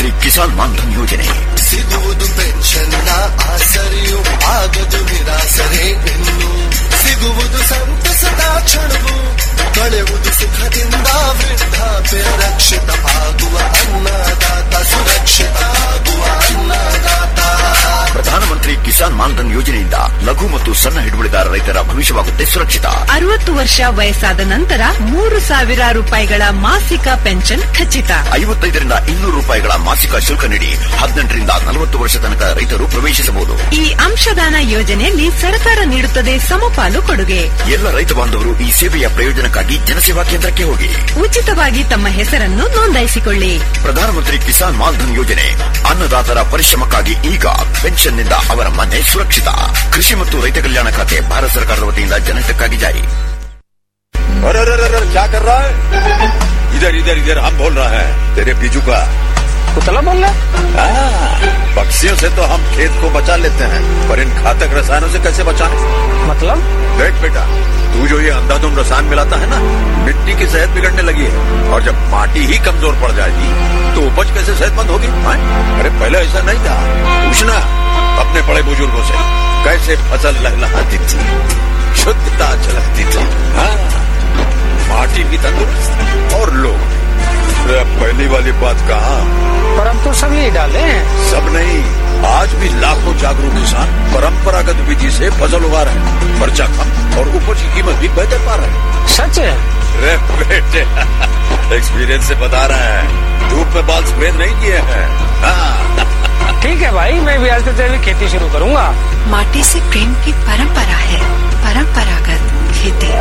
ಪ್ರಧಾನಮಂತ್ರಿ ಕಿಸಾನ್ ಮಾನ್ಧನ್ ಯೋಜನೆ ಸಿಗುವುದು ಪೆನ್ಷನ್ನ ಆಸರೆಯು ಆಗದು ನಿರಾಸರೆ ಇನ್ನು ಸಿಗುವುದು ಸಂತಸದ ಕ್ಷಣವು ಕಳೆವುದು ಸುಖದಿಂದ ವೃದ್ಧಾಪ್ಯ ರಕ್ಷಿತ ಆಗುವ ಅನ್ನದಾತ ಸುರಕ್ಷಿತ ಆಗುವ ಅನ್ನದಾತ ಪ್ರಧಾನಮಂತ್ರಿ ಕಿಸಾನ್ ಮಾನ್ಧನ್ ಯೋಜನೆಯಿಂದ ಲಘು ಮತ್ತು ಸಣ್ಣ ಹಿಡುವಳಿದಾರ ರೈತರ ಭವಿಷ್ಯವಾಗುತ್ತೆ ಸುರಕ್ಷಿತ ಅರವತ್ತು ವರ್ಷ ವಯಸ್ಸಾದ ನಂತರ ಮೂರು ಸಾವಿರ ರೂಪಾಯಿಗಳ ಮಾಸಿಕ ಪೆನ್ಷನ್ ಖಚಿತ ಐವತ್ತೈದರಿಂದ ಇನ್ನೂರು ರೂಪಾಯಿಗಳ ಮಾಸಿಕ ಶುಲ್ಕ ನೀಡಿ ಹದಿನೆಂಟರಿಂದ ನಲವತ್ತು ವರ್ಷ ತನಕ ರೈತರು ಪ್ರವೇಶಿಸಬಹುದು ಈ ಅಂಶದಾನ ಯೋಜನೆಯಲ್ಲಿ ಸರ್ಕಾರ ನೀಡುತ್ತದೆ ಸಮಪಾಲು ಕೊಡುಗೆ ಎಲ್ಲ ರೈತ ಬಾಂಧವರು ಈ ಸೇವೆಯ ಪ್ರಯೋಜನಕ್ಕಾಗಿ ಜನಸೇವಾ ಕೇಂದ್ರಕ್ಕೆ ಹೋಗಿ ಉಚಿತವಾಗಿ ತಮ್ಮ ಹೆಸರನ್ನು ನೋಂದಾಯಿಸಿಕೊಳ್ಳಿ ಪ್ರಧಾನಮಂತ್ರಿ ಕಿಸಾನ್ ಮಾನ್ಧನ್ ಯೋಜನೆ ಅನ್ನದಾತರ ಪರಿಶ್ರಮಕ್ಕಾಗಿ ಈಗ ಪೆನ್ಷನ್ನಿಂದ ಅವರ ಮನೆ ಸುರಕ್ಷಿತ ಕೃಷಿ ಮತ್ತು ರೈತ ಕಲ್ಯಾಣ ಖಾತೆ ಭಾರತ ಸರ್ಕಾರದ ವತಿಯಿಂದ ಜನಹಿತಕ್ಕಾಗಿ ಜಾರಿ अरे अरे अरे अरे, क्या कर रहा है इधर इधर इधर हम बोल रहे हैं तेरे बीजू का कुतला बोल रहा हाँ, पक्षियों से तो हम खेत को बचा लेते हैं पर इन घातक रसायनों से कैसे बचाएं मतलब देख बेटा तू जो ये अंधाधुंध रसायन मिलाता है ना मिट्टी की सेहत बिगड़ने लगी है और जब माटी ही कमजोर पड़ जाएगी तो उपज कैसे सेहतमंद होगी हाँ? अरे पहले ऐसा नहीं था पूछना अपने बड़े बुजुर्गों से कैसे फसल लहलहाती थी शुद्धता झलकती थी हाँ माटी भी तंदुरुस्त और लोग अरे अब पहली वाली बात कहा पर अब तो सब यही डाले हैं सब नहीं आज भी लाखों जागरूक किसान परंपरागत विधि से फसल उगा रहे हैं खर्चा कम और उपज की कीमत भी बेहतर पा रहे हैं सच है अरे बेटे एक्सपीरियंस से बता रहे हैं धूप में बाल सफेद नहीं किए हैं हाँ, ठीक है भाई मैं भी आज से जैविक खेती शुरू करूंगा माटी से प्रेम की परंपरा है परंपरागत खेती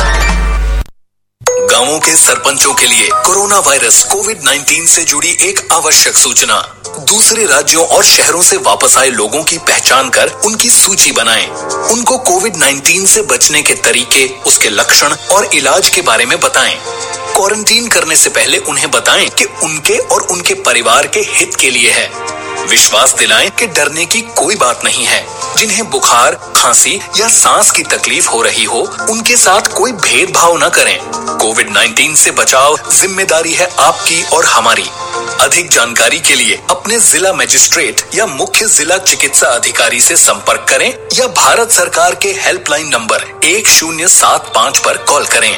गांवों के सरपंचों के लिए कोरोना वायरस कोविड 19 से जुड़ी एक आवश्यक सूचना दूसरे राज्यों और शहरों से वापस आए लोगों की पहचान कर उनकी सूची बनाएं। उनको कोविड 19 से बचने के तरीके उसके लक्षण और इलाज के बारे में बताएं। क्वारंटीन करने से पहले उन्हें बताएं कि उनके और उनके परिवार के हित के लिए है विश्वास दिलाएं कि डरने की कोई बात नहीं है जिन्हें बुखार खांसी या सांस की तकलीफ हो रही हो उनके साथ कोई भेदभाव न करें कोविड 19 से बचाव जिम्मेदारी है आपकी और हमारी अधिक जानकारी के लिए अपने जिला मजिस्ट्रेट या मुख्य जिला चिकित्सा अधिकारी से संपर्क करें या भारत सरकार के हेल्पलाइन नंबर एक शून्य सात पाँच पर कॉल करें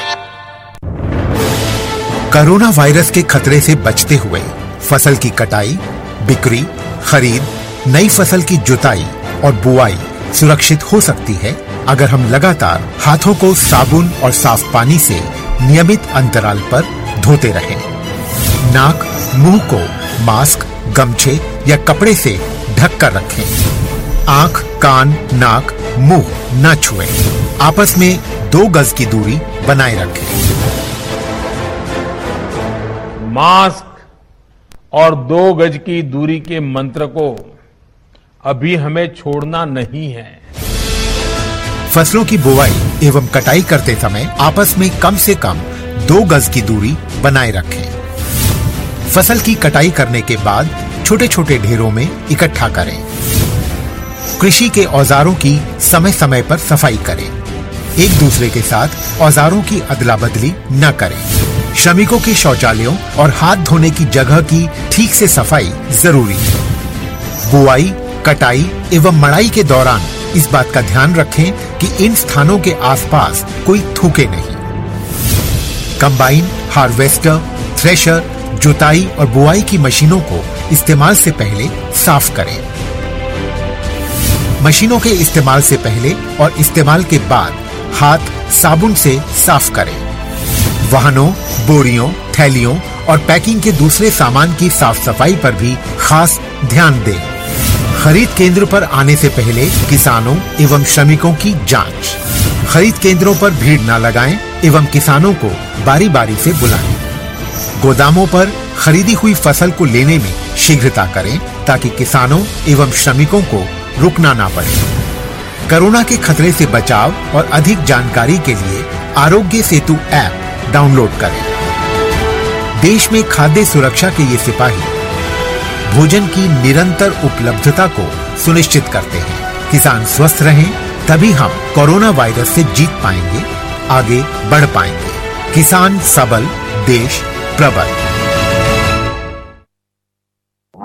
कोरोना वायरस के खतरे से बचते हुए फसल की कटाई बिक्री खरीद नई फसल की जुताई और बुआई सुरक्षित हो सकती है अगर हम लगातार हाथों को साबुन और साफ पानी से नियमित अंतराल पर धोते रहें। नाक मुंह को मास्क गमछे या कपड़े से ढक कर रखें आंख कान नाक मुंह न छुएं। आपस में दो गज की दूरी बनाए रखें मास्क और दो गज की दूरी के मंत्र को अभी हमें छोड़ना नहीं है फसलों की बुवाई एवं कटाई करते समय आपस में कम से कम दो गज की दूरी बनाए रखें फसल की कटाई करने के बाद छोटे छोटे ढेरों में इकट्ठा करें कृषि के औजारों की समय समय पर सफाई करें एक दूसरे के साथ औजारों की अदला बदली न करें श्रमिकों के शौचालयों और हाथ धोने की जगह की ठीक से सफाई जरूरी है बुआई कटाई एवं मड़ाई के दौरान इस बात का ध्यान रखें कि इन स्थानों के आसपास कोई थूके नहीं कंबाइन हार्वेस्टर थ्रेशर जुताई और बुआई की मशीनों को इस्तेमाल से पहले साफ करें मशीनों के इस्तेमाल से पहले और इस्तेमाल के बाद हाथ साबुन से साफ करें वाहनों बोरियों थैलियों और पैकिंग के दूसरे सामान की साफ सफाई पर भी खास ध्यान दें खरीद केंद्र पर आने से पहले किसानों एवं श्रमिकों की जांच खरीद केंद्रों पर भीड़ न लगाएं एवं किसानों को बारी बारी से बुलाएं गोदामों पर खरीदी हुई फसल को लेने में शीघ्रता करें ताकि किसानों एवं श्रमिकों को रुकना ना पड़े कोरोना के खतरे से बचाव और अधिक जानकारी के लिए आरोग्य सेतु ऐप डाउनलोड करें देश में खाद्य सुरक्षा के ये सिपाही भोजन की निरंतर उपलब्धता को सुनिश्चित करते हैं किसान स्वस्थ रहें तभी हम कोरोना वायरस से जीत पाएंगे आगे बढ़ पाएंगे किसान सबल देश प्रबल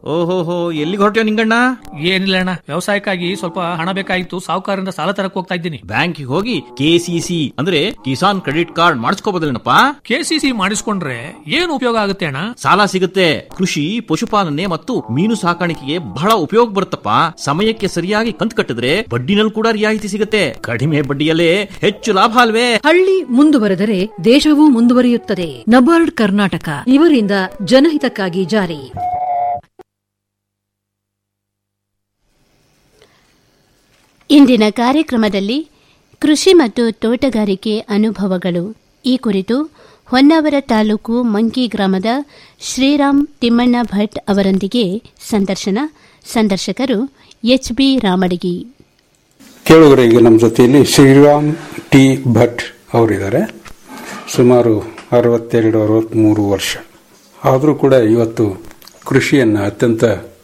ಓಹೋಹೋ ಎಲ್ಲಿಗೆ ಹೊರಟ್ಯೋ ನಿಂಗಣ್ಣ ಏನಿಲ್ಲ ಅಣ್ಣ ವ್ಯವಸಾಯಕ್ಕಾಗಿ ಸ್ವಲ್ಪ ಹಣ ಬೇಕಾಗಿತ್ತು ಸಾಹುಕಾರರಿಂದ ಸಾಲ ತರಕ್ ಹೋಗ್ತಾ ಇದ್ದೀನಿ ಬ್ಯಾಂಕಿಗೆ ಹೋಗಿ ಕೆಸಿಸಿ ಅಂದ್ರೆ ಕಿಸಾನ್ ಕ್ರೆಡಿಟ್ ಕಾರ್ಡ್ ಮಾಡಿಸ್ಕೋಬೋದಲ್ಲೇನಪ್ಪ ಕೆಸಿಸಿ ಮಾಡಿಸ್ಕೊಂಡ್ರೆ ಏನು ಉಪಯೋಗ ಆಗುತ್ತೆ ಅಣ್ಣ ಸಾಲ ಸಿಗುತ್ತೆ ಕೃಷಿ ಪಶುಪಾಲನೆ ಮತ್ತು ಮೀನು ಸಾಕಾಣಿಕೆಗೆ ಬಹಳ ಉಪಯೋಗ ಬರುತ್ತಪ್ಪ ಸಮಯಕ್ಕೆ ಸರಿಯಾಗಿ ಕಂತು ಕಟ್ಟಿದ್ರೆ ಬಡ್ಡಿನಲ್ಲಿ ಕೂಡ ರಿಯಾಯಿತಿ ಸಿಗುತ್ತೆ ಕಡಿಮೆ ಬಡ್ಡಿಯಲ್ಲೇ ಹೆಚ್ಚು ಲಾಭ ಅಲ್ವೇ ಹಳ್ಳಿ ಮುಂದುವರೆದರೆ ದೇಶವೂ ಮುಂದುವರಿಯುತ್ತದೆ ನಬಾರ್ಡ್ ಕರ್ನಾಟಕ ಇವರಿಂದ ಜನಹಿತಕ್ಕಾಗಿ ಜಾರಿ ಇಂದಿನ ಕಾರ್ಯಕ್ರಮದಲ್ಲಿ ಕೃಷಿ ಮತ್ತು ತೋಟಗಾರಿಕೆ ಅನುಭವಗಳು ಈ ಕುರಿತು ಹೊನ್ನಾವರ ತಾಲೂಕು ಮಂಕಿ ಗ್ರಾಮದ ಶ್ರೀರಾಮ್ ತಿಮ್ಮಣ್ಣ ಭಟ್ ಅವರೊಂದಿಗೆ ಸಂದರ್ಶನ ಸಂದರ್ಶಕರು ಎಚ್ ಬಿ ರಾಮಡಗಿ ಕೇಳುಗರೆ ಈಗ ನಮ್ಮ ಜೊತೆಯಲ್ಲಿ ಶ್ರೀರಾಮ್ ಟಿ ಭಟ್ ಅವರಿದ್ದಾರೆ ಸುಮಾರು ಅರವತ್ತೆರಡು ಅರವತ್ತ್ಮೂರು ವರ್ಷ ಆದರೂ ಕೂಡ ಇವತ್ತು ಕೃಷಿಯನ್ನು ಅತ್ಯಂತ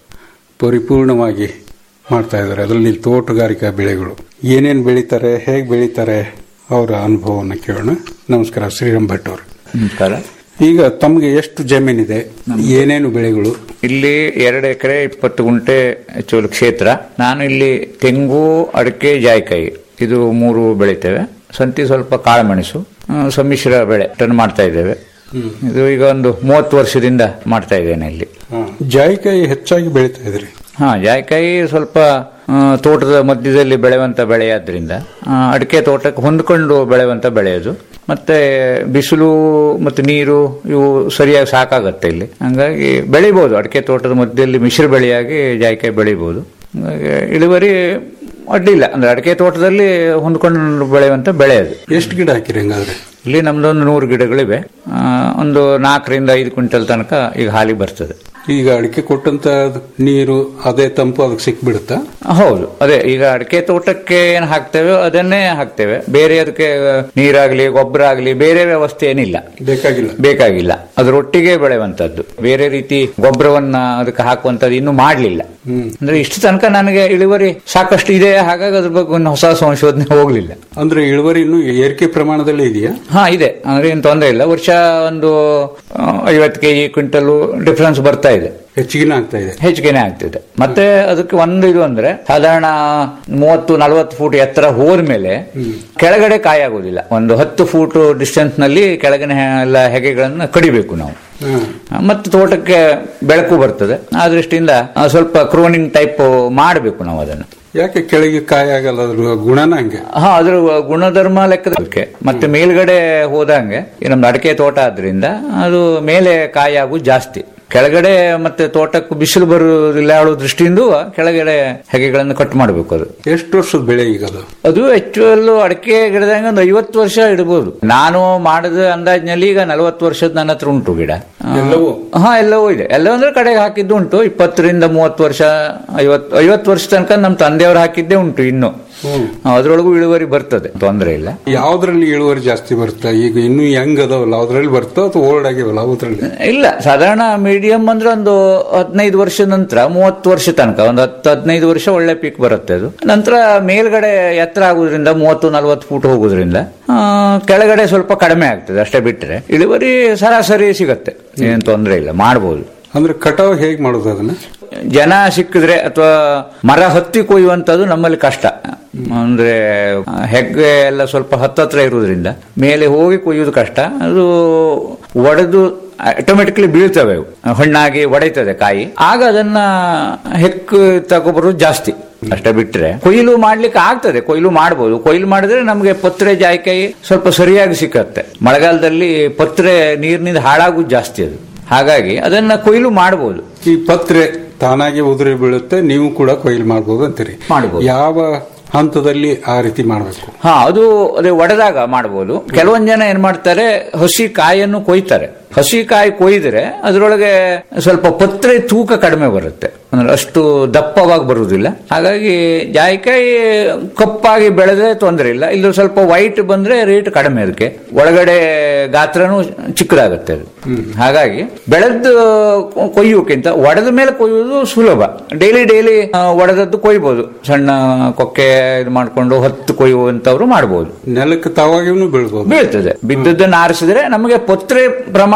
ಪರಿಪೂರ್ಣವಾಗಿ ಮಾಡ್ತಾ ಇದ್ದಾರೆ ಅದರಲ್ಲಿ ತೋಟಗಾರಿಕಾ ಬೆಳೆಗಳು ಏನೇನು ಬೆಳೀತಾರೆ ಹೇಗೆ ಬೆಳೀತಾರೆ ಅವರ ಅನುಭವವನ್ನು ಕೇಳೋಣ ನಮಸ್ಕಾರ ಶ್ರೀರಾಮ್ ಭಟ್ ಅವರು ನಮಸ್ಕಾರ ಈಗ ತಮಗೆ ಎಷ್ಟು ಜಮೀನಿದೆ ಏನೇನು ಬೆಳೆಗಳು ಇಲ್ಲಿ ಎರಡು ಎಕರೆ ಇಪ್ಪತ್ತು ಗುಂಟೆ ಚೋಲು ಕ್ಷೇತ್ರ ನಾನು ಇಲ್ಲಿ ತೆಂಗು ಅಡಿಕೆ ಜಾಯಿಕಾಯಿ ಇದು ಮೂರು ಬೆಳಿತೇವೆ ಸಂತಿ ಸ್ವಲ್ಪ ಕಾಳುಮೆಣಸು ಆ, ಸಮ್ಮಿಶ್ರ ಬೆಳೆ ಟನ್ ಮಾಡ್ತಾ ಇದ್ದೇವೆ ಇದು ಈಗ ಒಂದು ಮೂವತ್ತು ವರ್ಷದಿಂದ ಮಾಡ್ತಾ ಇದ್ದೇನೆ ಇಲ್ಲಿ ಜಾಯಿಕಾಯಿ ಹೆಚ್ಚಾಗಿ ಬೆಳೀತಾ ಇದ್ರಿ ಹಾ ಜಾಯಿಕಾಯಿ ಸ್ವಲ್ಪ ಆ, ತೋಟದ ಮಧ್ಯದಲ್ಲಿ ಬೆಳೆಯುವಂತ ಬೆಳೆಯಾದ್ರಿಂದ ಆ, ಅಡಿಕೆ ತೋಟಕ್ಕೆ ಹೊಂದ್ಕೊಂಡು ಬೆಳೆಯುವಂತ ಬೆಳೆಯೋದು ಮತ್ತೆ ಬಿಸಿಲು ಮತ್ತು ನೀರು ಇವು ಸರಿಯಾಗಿ ಸಾಕಾಗತ್ತೆ ಇಲ್ಲಿ ಹಂಗಾಗಿ ಬೆಳಿಬಹುದು ಅಡಿಕೆ ತೋಟದ ಮಧ್ಯದಲ್ಲಿ ಮಿಶ್ರ ಬೆಳೆಯಾಗಿ ಜಾಯಿಕಾಯಿ ಬೆಳಿಬಹುದು ಹಂಗಾಗಿ ಇಳುವರಿ ಅಡ್ಡಿಲ್ಲ ಅಂದ್ರೆ ಅಡಿಕೆ ತೋಟದಲ್ಲಿ ಹೊಂದ್ಕೊಂಡು ಬೆಳೆಯುವಂತ ಬೆಳೆ ಅದು ಎಷ್ಟು ಗಿಡ ಹಾಕಿರಿ ಹಂಗಾದ್ರೆ ಇಲ್ಲಿ ನಮ್ದೊಂದು ನೂರು ಗಿಡಗಳಿವೆ ಆ, ಒಂದು ನಾಲ್ಕರಿಂದ ಐದು ಕ್ವಿಂಟಲ್ ತನಕ ಈಗ ಹಾಲಿ ಬರ್ತದೆ ಈಗ ಅಡಿಕೆ ಕೊಟ್ಟಂತ ನೀರು ಅದೇ ತಂಪು ಅದಕ್ಕೆ ಸಿಕ್ಬಿಡುತ್ತಾ ಹೌದು ಅದೇ ಈಗ ಅಡಿಕೆ ತೋಟಕ್ಕೆ ಏನ್ ಹಾಕ್ತೇವೆ ಅದನ್ನೇ ಹಾಕ್ತೇವೆ ಬೇರೆ ಅದಕ್ಕೆ ನೀರಾಗ್ಲಿ ಗೊಬ್ಬರ ಆಗ್ಲಿ ಬೇರೆ ವ್ಯವಸ್ಥೆ ಏನಿಲ್ಲ ಬೇಕಾಗಿಲ್ಲ ಬೇಕಾಗಿಲ್ಲ ಅದರೊಟ್ಟಿಗೆ ಬೆಳೆಯುವಂತದ್ದು ಬೇರೆ ರೀತಿ ಗೊಬ್ಬರವನ್ನ ಅದಕ್ಕೆ ಹಾಕುವಂತದ್ದು ಇನ್ನು ಮಾಡ್ಲಿಲ್ಲ ಅಂದ್ರೆ ಇಷ್ಟು ತನಕ ನನಗೆ ಇಳುವರಿ ಸಾಕಷ್ಟು ಇದೆ ಹಾಗಾಗಿ ಅದ್ರ ಬಗ್ಗೆ ಒಂದು ಹೊಸ ಸಂಶೋಧನೆ ಹೋಗ್ಲಿಲ್ಲ ಅಂದ್ರೆ ಇಳುವರಿ ಇನ್ನು ಏರಿಕೆ ಪ್ರಮಾಣದಲ್ಲೇ ಇದೆಯಾ ಹಾ ಇದೆ ಅಂದ್ರೆ ಏನು ತೊಂದರೆ ಇಲ್ಲ ವರ್ಷ ಒಂದು ಆ, ಐವತ್ತು ಕೆಜಿ ಕ್ವಿಂಟಲ್ ಡಿಫರೆನ್ಸ್ ಬರ್ತಾ ಇದೆ ಹೆಚ್ಚಿಗೆನೇ ಆಗ್ತಾ ಇದೆ ಹೆಚ್ಚಿಗೆನೆ ಆಗ್ತಿದೆ ಮತ್ತೆ ಅದಕ್ಕೆ ಒಂದು ಇದು ಅಂದ್ರೆ ಸಾಧಾರಣ ಮೂವತ್ತು ನಲವತ್ತು ಫೂಟ್ ಎತ್ತರ ಹೋದ್ಮೇಲೆ ಕೆಳಗಡೆ ಕಾಯಿ ಆಗುದಿಲ್ಲ ಒಂದು ಹತ್ತು ಫೂಟ್ ಡಿಸ್ಟೆನ್ಸ್ ನಲ್ಲಿ ಕೆಳಗಿನ ಹೆ- ಎಲ್ಲ ಹೆಗೆಗಳನ್ನು ಕಡಿಬೇಕು ನಾವು ಮತ್ತೆ ತೋಟಕ್ಕೆ ಬೆಳಕು ಬರ್ತದೆ ಆ ದೃಷ್ಟಿಯಿಂದ ಆ, ಸ್ವಲ್ಪ ಕ್ರೋನಿಂಗ್ ಟೈಪ್ ಮಾಡಬೇಕು ನಾವು ಅದನ್ನು ಯಾಕೆ ಕೆಳಗೆ ಕಾಯಿ ಆಗಲ್ಲ ಅದ್ರ ಗುಣನ ಹಂಗೆ ಹಾ ಅದ್ರ ಗುಣಧರ್ಮ ಲೆಕ್ಕದಕ್ಕೆ ಮತ್ತೆ ಮೇಲ್ಗಡೆ ಹೋದಂಗೆ ಈ ನಮ್ದು ಅಡಿಕೆ ತೋಟ ಆದ್ರಿಂದ ಅದು ಮೇಲೆ ಕಾಯಿ ಆಗುದು ಜಾಸ್ತಿ ಕೆಳಗಡೆ ಮತ್ತೆ ತೋಟಕ್ಕೂ ಬಿಸಿಲು ಬರುವುದಿಲ್ಲ ಹೇಳೋ ದೃಷ್ಟಿಯಿಂದ ಕೆಳಗಡೆ ಹೆಗೆಗಳನ್ನು ಕಟ್ ಮಾಡಬೇಕು ಅದು ಎಷ್ಟು ವರ್ಷದ ಬೆಳೆ ಈಗ ಅದು ಅದು ಆಕ್ಚುಯಲ್ ಅಡಿಕೆ ಗಿಡದಂಗೆ ಒಂದು ಐವತ್ತು ವರ್ಷ ಇಡಬಹುದು ನಾನು ಮಾಡಿದ ಅಂದಾಜಿನಲ್ಲಿ ಈಗ ನಲವತ್ತು ವರ್ಷದ ನನ್ನ ಹತ್ರ ಉಂಟು ಗಿಡ ಎಲ್ಲವೂ ಹಾ ಎಲ್ಲವೂ ಇದೆ ಎಲ್ಲ ಅಂದ್ರೆ ಕಡೆಗೆ ಹಾಕಿದ್ದು ಉಂಟು ಇಪ್ಪತ್ತರಿಂದ ಮೂವತ್ತು ವರ್ಷ ಐವತ್ತು ಐವತ್ತು ವರ್ಷ ತನಕ ನಮ್ಮ ತಂದೆಯವರು ಹಾಕಿದ್ದೇ ಉಂಟು ಇನ್ನು ಅದರೊಳಗೂ ಇಳುವರಿ ಬರ್ತದೆ ತೊಂದರೆ ಇಲ್ಲ ಯಾವ್ದ್ರಲ್ಲಿ ಇಳುವರಿ ಜಾಸ್ತಿ ಬರುತ್ತೆ ಈಗ ಇನ್ನು ಹೆಂಗ್ ಅದಾವಲ್ಲ ಅದ್ರಲ್ಲಿ ಬರ್ತಾ ಅಥವಾ ಓಲ್ಡ್ ಆಗಿವಲ್ಲ ಅದ್ರಲ್ಲಿ ಇಲ್ಲ ಸಾಧಾರಣ ಮೀಡಿಯಂ ಅಂದ್ರೆ ಒಂದು ಹದಿನೈದು ವರ್ಷದ ನಂತರ ಮೂವತ್ತು ವರ್ಷ ತನಕ ಒಂದು ಹತ್ತು ಹದಿನೈದು ವರ್ಷ ಒಳ್ಳೆ ಪೀಕ್ ಬರುತ್ತೆ ಅದು ನಂತರ ಮೇಲ್ಗಡೆ ಎತ್ತರ ಆಗುದ್ರಿಂದ ಮೂವತ್ತು ನಲವತ್ತು ಫೂಟ್ ಹೋಗೋದ್ರಿಂದ ಆ, ಕೆಳಗಡೆ ಸ್ವಲ್ಪ ಕಡಿಮೆ ಆಗ್ತದೆ ಅಷ್ಟೇ ಬಿಟ್ರೆ ಇಳುವರಿ ಸರಾಸರಿ ಸಿಗತ್ತೆ ಏನ್ ತೊಂದರೆ ಇಲ್ಲ ಮಾಡಬಹುದು ಅಂದ್ರೆ ಕಟಾವ್ ಹೇಗ್ ಮಾಡೋದು ಅದನ್ನ ಜನ ಸಿಕ್ಕಿದ್ರೆ ಅಥವಾ ಮರ ಹತ್ತಿ ಕೊಯ್ಯುವಂತದ್ದು ನಮ್ಮಲ್ಲಿ ಕಷ್ಟ ಅಂದ್ರೆ ಆ, ಹೆಗ್ಗೆ ಎಲ್ಲ ಸ್ವಲ್ಪ ಹತ್ತತ್ರ ಇರುವುದರಿಂದ ಮೇಲೆ ಹೋಗಿ ಕೊಯ್ಯುವುದು ಕಷ್ಟ ಅದು ಒಡೆದು ಆಟೋಮೆಟಿಕ್ಲಿ ಬೀಳ್ತವೆ ಅವು. ಹಣ್ಣಾಗಿ ಒಡೆಯುತ್ತದೆ ಕಾಯಿ ಆಗ ಅದನ್ನ ಹೆಕ್ಕು ತಗೊಬರೋದು ಜಾಸ್ತಿ ಅಷ್ಟೇ ಬಿಟ್ರೆ ಕೊಯ್ಲು ಮಾಡ್ಲಿಕ್ಕೆ ಆಗ್ತದೆ ಕೊಯ್ಲು ಮಾಡಬಹುದು ಕೊಯ್ಲು ಮಾಡಿದ್ರೆ ನಮಗೆ ಪತ್ರೆ ಜಾಯಿಕಾಯಿ ಸ್ವಲ್ಪ ಸರಿಯಾಗಿ ಸಿಕ್ಕತ್ತೆ ಮಳೆಗಾಲದಲ್ಲಿ ಪತ್ರೆ ನೀರಿನಿಂದ ಹಾಳಾಗುದು ಜಾಸ್ತಿ ಅದು ಹಾಗಾಗಿ ಅದನ್ನ ಕೊಯ್ಲು ಮಾಡಬಹುದು ಈ ಪತ್ರೆ ತಾನಾಗಿ ಉದುರಿ ಬೀಳುತ್ತೆ ನೀವು ಕೂಡ ಕೊಯ್ಲು ಮಾಡ್ಬೋದು ಅಂತೀರಿ ಮಾಡ್ಬೋದು. ಯಾವ ಹಂತದಲ್ಲಿ ಆ ರೀತಿ ಮಾಡಬೇಕು ಹಾ ಅದು ಅದೇ ಒಡೆದಾಗ ಮಾಡಬಹುದು ಕೆಲವೊಂದ್ ಜನ ಏನ್ ಮಾಡ್ತಾರೆ ಹಸಿ ಕಾಯನ್ನು ಕೊಯ್ತಾರೆ ಹಸಿ ಕಾಯಿ ಕೊಯ್ದ್ರೆ ಅದರೊಳಗೆ ಸ್ವಲ್ಪ ಪತ್ರೆ ತೂಕ ಕಡಿಮೆ ಬರುತ್ತೆ ಅಂದ್ರೆ ಅಷ್ಟು ದಪ್ಪವಾಗಿ ಬರುವುದಿಲ್ಲ ಹಾಗಾಗಿ ಜಾಯಿಕಾಯಿ ಕಪ್ಪಾಗಿ ಬೆಳೆದ್ರೆ ತೊಂದರೆ ಇಲ್ಲ ಇಲ್ಲಿ ಸ್ವಲ್ಪ ವೈಟ್ ಬಂದ್ರೆ ರೇಟ್ ಕಡಿಮೆ ಅದಕ್ಕೆ ಒಳಗಡೆ ಗಾತ್ರನೂ ಚಿಕ್ಕದಾಗುತ್ತೆ ಅದು ಹಾಗಾಗಿ ಬೆಳೆದು ಕೊಯ್ಯೋಕ್ಕಿಂತ ಒಡೆದ ಮೇಲೆ ಕೊಯ್ಯುವುದು ಸುಲಭ ಡೈಲಿ ಡೈಲಿ ಒಡೆದದ್ದು ಕೊಯ್ಬೋದು ಸಣ್ಣ ಕೊಕ್ಕೆ ಇದು ಮಾಡ್ಕೊಂಡು ಹತ್ತು ಕೊಯ್ಯುವಂತವ್ರು ಮಾಡ್ಬೋದು ನೆಲಕ್ಕೆ ತಾವಾಗಿನೂ ಬೀಳ್ಬೋದು ಬೀಳ್ತದೆ ಬಿದ್ದದ್ದನ್ನು ಆರಿಸಿದ್ರೆ ನಮಗೆ ಪತ್ರೆ ಪ್ರಮಾಣ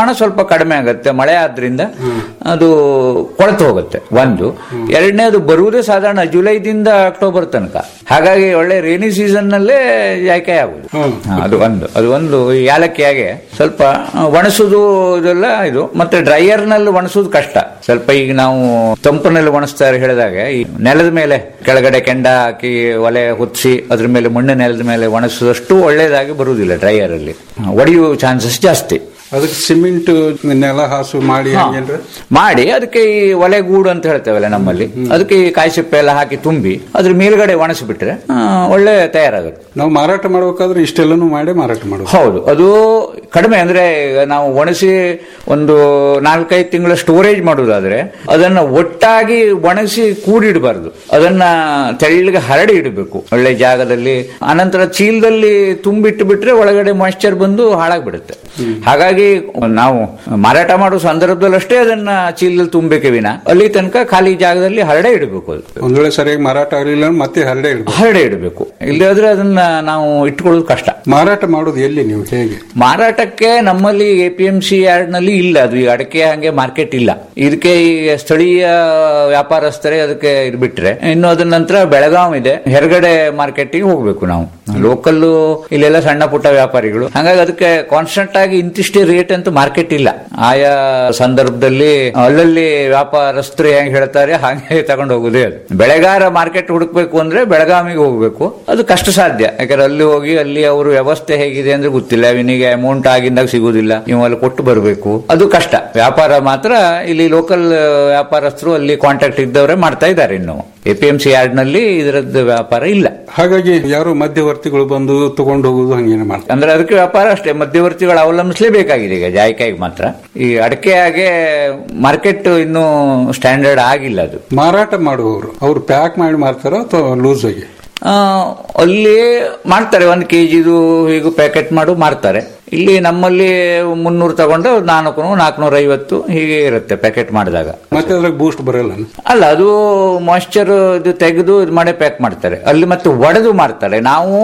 ಪ್ರಮಾಣ ಸ್ವಲ್ಪ ಕಡಿಮೆ ಆಗುತ್ತೆ ಮಳೆ ಆದ್ರಿಂದ ಅದು ಕೊಳೆತು ಹೋಗುತ್ತೆ ಒಂದು ಎರಡನೇದು ಬರುವುದೇ ಸಾಧಾರಣ ಜುಲೈದಿಂದ ಅಕ್ಟೋಬರ್ ತನಕ ಹಾಗಾಗಿ ಒಳ್ಳೆ ರೇನಿ ಸೀಸನ್ ನಲ್ಲೇ ಜಾಯ್ಕಾಯಿ ಆಗುದು ಹಾ, ಅದು ಒಂದು ಅದು ಒಂದು ಈ ಯಾಲಕ್ಕಿಯಾಗೆ ಸ್ವಲ್ಪ ಒಣಸುದು ಇದೆಲ್ಲ ಇದು ಮತ್ತೆ ಡ್ರೈಯರ್ ನಲ್ಲಿ ಒಣಸುದು ಕಷ್ಟ ಸ್ವಲ್ಪ ಈಗ ನಾವು ತಂಪಿನಲ್ಲಿ ಒಣಸ್ತಾರೆ ಹೇಳಿದಾಗ ಈ ನೆಲದ ಮೇಲೆ ಕೆಳಗಡೆ ಕೆಂಡ ಹಾಕಿ ಒಲೆ ಹೊತ್ತಿಸಿ ಅದ್ರ ಮೇಲೆ ಮಣ್ಣು ನೆಲದ ಮೇಲೆ ಒಣಸಿದಷ್ಟು ಒಳ್ಳೇದಾಗಿ ಬರುವುದಿಲ್ಲ ಡ್ರೈಯರ್ ಅಲ್ಲಿ ಒಡೆಯುವ ಚಾನ್ಸಸ್ ಜಾಸ್ತಿ ಅದಕ್ಕೆ ಸಿಮೆಂಟ್ ನೆಲ ಹಾಸು ಮಾಡಿ ಹಾ. ಹಂಗೇನ್ರ ಮಾಡಿ ಅದಕ್ಕೆ ಈ ಒಲೆಗೂಡು ಅಂತ ಹೇಳ್ತೇವಲ್ಲ ನಮ್ಮಲ್ಲಿ ಅದಕ್ಕೆ ಈ ಕಾಯಿ ಸಿಪ್ಪೆ ಎಲ್ಲ ಹಾಕಿ ತುಂಬಿ ಅದ್ರ ಮೇಲ್ಗಡೆ ಒಣಸಿಬಿಟ್ರೆ ಆ, ಒಳ್ಳೆ ತಯಾರಾಗುತ್ತೆ ನಾವು ಮಾರಾಟ ಮಾಡ್ಬೇಕಾದ್ರೆ ಇಷ್ಟೆಲ್ಲನೂ ಮಾಡಿ ಮಾರಾಟ ಮಾಡೋದು ಹೌದು ಅದು ಕಡಿಮೆ ಅಂದ್ರೆ ಈಗ ನಾವು ಒಣಸಿ ಒಂದು ನಾಲ್ಕೈದು ತಿಂಗಳ ಸ್ಟೋರೇಜ್ ಮಾಡುವುದಾದ್ರೆ ಅದನ್ನ ಒಟ್ಟಾಗಿ ಒಣಗಿಸಿ ಕೂಡಿಡಬಾರ್ದು ಅದನ್ನ ತೆಳ್ಳಗೆ ಹರಡಿ ಇಡಬೇಕು ಒಳ್ಳೆ ಜಾಗದಲ್ಲಿ ಅನಂತರ ಚೀಲದಲ್ಲಿ ತುಂಬಿಟ್ಟು ಬಿಟ್ರೆ ಒಳಗಡೆ ಮಾಯಿಶ್ಚರ್ ಬಂದು ಹಾಳಾಗ್ಬಿಡುತ್ತೆ ಹಾಗಾಗಿ ನಾವು ಮಾರಾಟ ಮಾಡುವ ಸಂದರ್ಭದಲ್ಲಿ ಅಷ್ಟೇ ಅದನ್ನ ಚೀಲದಲ್ಲಿ ತುಂಬಬೇಕೆ ವಿನ ಅಲ್ಲಿ ತನಕ ಖಾಲಿ ಜಾಗದಲ್ಲಿ ಹರಡೆ ಇಡಬೇಕು ಅದು ಒಂದ್ ವೇಳೆ ಸರಿಯಾಗಿ ಮಾರಾಟ ಆಗಲಿಲ್ಲ ಅಂದ್ರೆ ಮತ್ತೆ ಹರಡೆ ಇಡ್ಬೇಕು ಹರಡೆ ಇಡಬೇಕು ಇಲ್ಲದ್ರೆ ಅದನ್ನ ನಾವು ಇಟ್ಕೊಳ್ಳೋದು ಕಷ್ಟ ಮಾರಾಟ ಮಾಡೋದು ಎಲ್ಲಿ ನೀವು ಹೇಗೆ ಮಾರಾಟಕ್ಕೆ ನಮ್ಮಲ್ಲಿ A P M C yard ನಲ್ಲಿ ಇಲ್ಲ ಅದು ಈ ಅಡಕೆ ಹಂಗೆ ಮಾರ್ಕೆಟ್ ಇಲ್ಲ ಇದಕ್ಕೆ ಈ ಸ್ಥಳೀಯ ವ್ಯಾಪಾರಸ್ಥರೇ ಅದಕ್ಕೆ ಇದು ಬಿಟ್ರೆ ಇನ್ನು ಅದ ನಂತರ ಬೆಳಗಾವ್ ಇದೆ ಹೊರಗಡೆ ಮಾರ್ಕೆಟಿಗೆ ಹೋಗ್ಬೇಕು ನಾವು ಲೋಕಲ್ ಇಲ್ಲೆಲ್ಲ ಸಣ್ಣ ಪುಟ್ಟ ವ್ಯಾಪಾರಿಗಳು ಹಾಗಾಗಿ ಅದಕ್ಕೆ ಕಾನ್ಸ್ಟೆಂಟ್ ಆಗಿ ಇಂತಿಷ್ಟೇ ರೇಟ್ ಅಂತ ಮಾರ್ಕೆಟ್ ಇಲ್ಲ ಆಯಾ ಸಂದರ್ಭದಲ್ಲಿ ಅಲ್ಲಲ್ಲಿ ವ್ಯಾಪಾರಸ್ಥರು ಹೆಂಗ್ ಹೇಳ್ತಾರೆ ಹಾಗೆ ತಗೊಂಡು ಹೋಗುದೇ ಅದು ಬೆಳೆಗಾರ ಮಾರ್ಕೆಟ್ ಹುಡುಕ್ಬೇಕು ಅಂದ್ರೆ ಬೆಳಗಾವಿಗೆ ಹೋಗ್ಬೇಕು ಅದು ಕಷ್ಟ ಸಾಧ್ಯ ಯಾಕಂದ್ರೆ ಅಲ್ಲಿ ಹೋಗಿ ಅಲ್ಲಿ ಅವ್ರ ವ್ಯವಸ್ಥೆ ಹೇಗಿದೆ ಅಂದ್ರೆ ಗೊತ್ತಿಲ್ಲ ಇವನಿಗೆ ಅಮೌಂಟ್ ಆಗಿಂದಾಗ ಸಿಗುದಿಲ್ಲ ನೀವು ಅಲ್ಲಿ ಕೊಟ್ಟು ಬರಬೇಕು ಅದು ಕಷ್ಟ ವ್ಯಾಪಾರ ಮಾತ್ರ ಇಲ್ಲಿ ಲೋಕಲ್ ವ್ಯಾಪಾರಸ್ಥರು ಅಲ್ಲಿ ಕಾಂಟ್ಯಾಕ್ಟ್ ಇದ್ದವರೇ ಮಾಡ್ತಾ ಇದ್ದಾರೆ ಇನ್ನು A P M C yard ನಲ್ಲಿ ಇದರದ್ದು ವ್ಯಾಪಾರ ಇಲ್ಲ ಹಾಗಾಗಿ ಯಾರು ಮಧ್ಯವರ್ತಿಗಳು ಬಂದು ತಗೊಂಡು ಹೋಗುದು ಹಂಗೇನೆ ಮಾಡ್ತಾರೆ ಅಂದ್ರೆ ಅದಕ್ಕೆ ವ್ಯಾಪಾರ ಅಷ್ಟೇ ಮಧ್ಯವರ್ತಿಗಳು ಅವಲಂಬಿಸಲೇಬೇಕಾಗಿದೆ ಈಗ ಜಾಯ್ಕಾಯಿಗೆ ಮಾತ್ರ ಈ ಅಡಕೆ ಹಾಗೆ ಮಾರ್ಕೆಟ್ ಇನ್ನೂ ಸ್ಟ್ಯಾಂಡರ್ಡ್ ಆಗಿಲ್ಲ ಅದು ಮಾರಾಟ ಮಾಡುವವರು ಅವ್ರು ಪ್ಯಾಕ್ ಮಾಡಿ ಮಾರ್ತಾರೋ ಅಥವಾ ಲೂಸ್ ಆಗಿ ಆ, ಅಲ್ಲಿ ಮಾಡ್ತಾರೆ ಒಂದು ಕೆಜಿದು ಹೀಗೂ ಪ್ಯಾಕೆಟ್ ಮಾಡು ಮಾರ್ತಾರೆ ಇಲ್ಲಿ ನಮ್ಮಲ್ಲಿ ಮುನ್ನೂರು ತಗೊಂಡು ನಾಲ್ಕು ನಾಲ್ಕುನೂರ ಐವತ್ತು ಹೀಗೆ ಇರುತ್ತೆ ಪ್ಯಾಕೆಟ್ ಮಾಡಿದಾಗ ಮತ್ತೆ ಅದ್ರಾಗ ಬೂಸ್ಟ್ ಬರಲ್ಲ ಅಲ್ಲ ಅದು ಮಾಯಿಶ್ಚರ್ ಇದು ತೆಗೆದು ಇದು ಮಾಡಿ ಪ್ಯಾಕ್ ಮಾಡ್ತಾರೆ ಅಲ್ಲಿ ಮತ್ತೆ ಒಡೆದು ಮಾರ್ತಾರೆ ನಾವು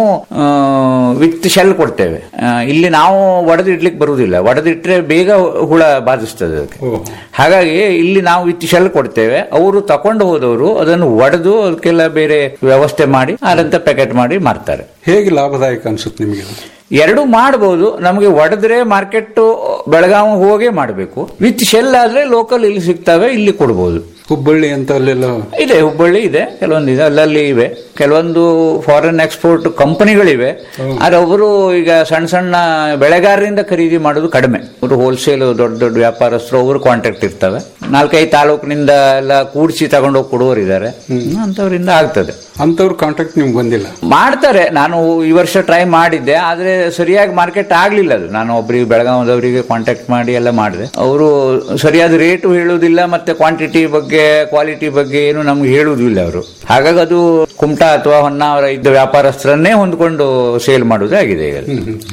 ವಿತ್ ಶೆಲ್ ಕೊಡ್ತೇವೆ ಆ, ಇಲ್ಲಿ ನಾವು ಒಡೆದು ಇಡ್ಲಿಕ್ಕೆ ಬರುವುದಿಲ್ಲ ಒಡೆದಿಟ್ರೆ ಬೇಗ ಹುಳ ಬಾಧಿಸ್ತದೆ ಅದಕ್ಕೆ ಹಾಗಾಗಿ ಇಲ್ಲಿ ನಾವು ವಿತ್ ಶೆಲ್ ಕೊಡ್ತೇವೆ ಅವರು ತಕೊಂಡು ಹೋದವರು ಅದನ್ನು ಒಡೆದು ಅದಕ್ಕೆಲ್ಲ ಬೇರೆ ವ್ಯವಸ್ಥೆ ಮಾಡಿ ಆರಂತ ಪ್ಯಾಕೆಟ್ ಮಾಡಿ ಮಾರ್ತಾರೆ ಹೇಗೆ ಲಾಭದಾಯಕ ಅನ್ಸುತ್ತೆ ನಿಮಗೆ ಅದು? ಎರಡು ಮಾಡಬಹುದು ನಮಗೆ ಒಡೆದ್ರೆ ಮಾರ್ಕೆಟ್ ಬೆಳಗಾವಿ ಹೋಗೇ ಮಾಡಬೇಕು ವಿತ್ ಶೆಲ್ ಆದ್ರೆ ಲೋಕಲ್ ಇಲ್ಲಿ ಸಿಗ್ತವೆ ಇಲ್ಲಿ ಕೊಡಬಹುದು ಹುಬ್ಬಳ್ಳಿ ಅಂತ ಅಲ್ಲೆಲ್ಲ ಇದೆ ಹುಬ್ಬಳ್ಳಿ ಇದೆ ಕೆಲವೊಂದು ಇದೆ ಅಲ್ಲಲ್ಲಿ ಇವೆ ಕೆಲವೊಂದು ಫಾರಿನ್ ಎಕ್ಸ್ಪೋರ್ಟ್ ಕಂಪನಿಗಳಿವೆ ಆದ್ರೆ ಅವರು ಈಗ ಸಣ್ಣ ಸಣ್ಣ ಬೆಳೆಗಾರರಿಂದ ಖರೀದಿ ಮಾಡೋದು ಕಡಿಮೆ ಅವರು ಹೋಲ್ಸೇಲ್ ದೊಡ್ಡ ದೊಡ್ಡ ವ್ಯಾಪಾರಸ್ಥರು ಅವರು ಕಾಂಟ್ಯಾಕ್ಟ್ ಇರ್ತವೆ ನಾಲ್ಕೈದು ತಾಲೂಕಿನಿಂದ ಎಲ್ಲ ಕೂಡಿಸಿ ತಗೊಂಡೋಗಿ ಕೊಡುವರಿದ್ದಾರೆ ಅಂತವರಿಂದ ಆಗ್ತದೆ ಅಂತವ್ರ ಕಾಂಟ್ಯಾಕ್ಟ್ ನಿಮ್ಗೆ ಬಂದಿಲ್ಲ ಮಾಡ್ತಾರೆ ನಾನು ಈ ವರ್ಷ ಟ್ರೈ ಮಾಡಿದ್ದೆ ಆದ್ರೆ ಸರಿಯಾಗಿ ಮಾರ್ಕೆಟ್ ಆಗ್ಲಿಲ್ಲ ಅದು ನಾನು ಒಬ್ಬರಿಗೆ ಬೆಳಗಾವದವರಿಗೆ ಕಾಂಟ್ಯಾಕ್ಟ್ ಮಾಡಿ ಎಲ್ಲ ಮಾಡಿದೆ ಅವರು ಸರಿಯಾದ ರೇಟು ಹೇಳುವುದಿಲ್ಲ ಮತ್ತೆ ಕ್ವಾಂಟಿಟಿ ಬಗ್ಗೆ ಕ್ವಾಲಿಟಿ ಬಗ್ಗೆ ಏನು ನಮ್ಗೆ ಹೇಳುವುದಿಲ್ಲ ಅವರು ಹಾಗಾಗಿ ಅದು ಕುಮಟಾ ಅಥವಾ ಹೊನ್ನಾವರ ಇದ್ದ ವ್ಯಾಪಾರಸ್ಥರನ್ನೇ ಹೊಂದ್ಕೊಂಡು ಸೇಲ್ ಮಾಡುವುದೇ ಆಗಿದೆ ಈಗ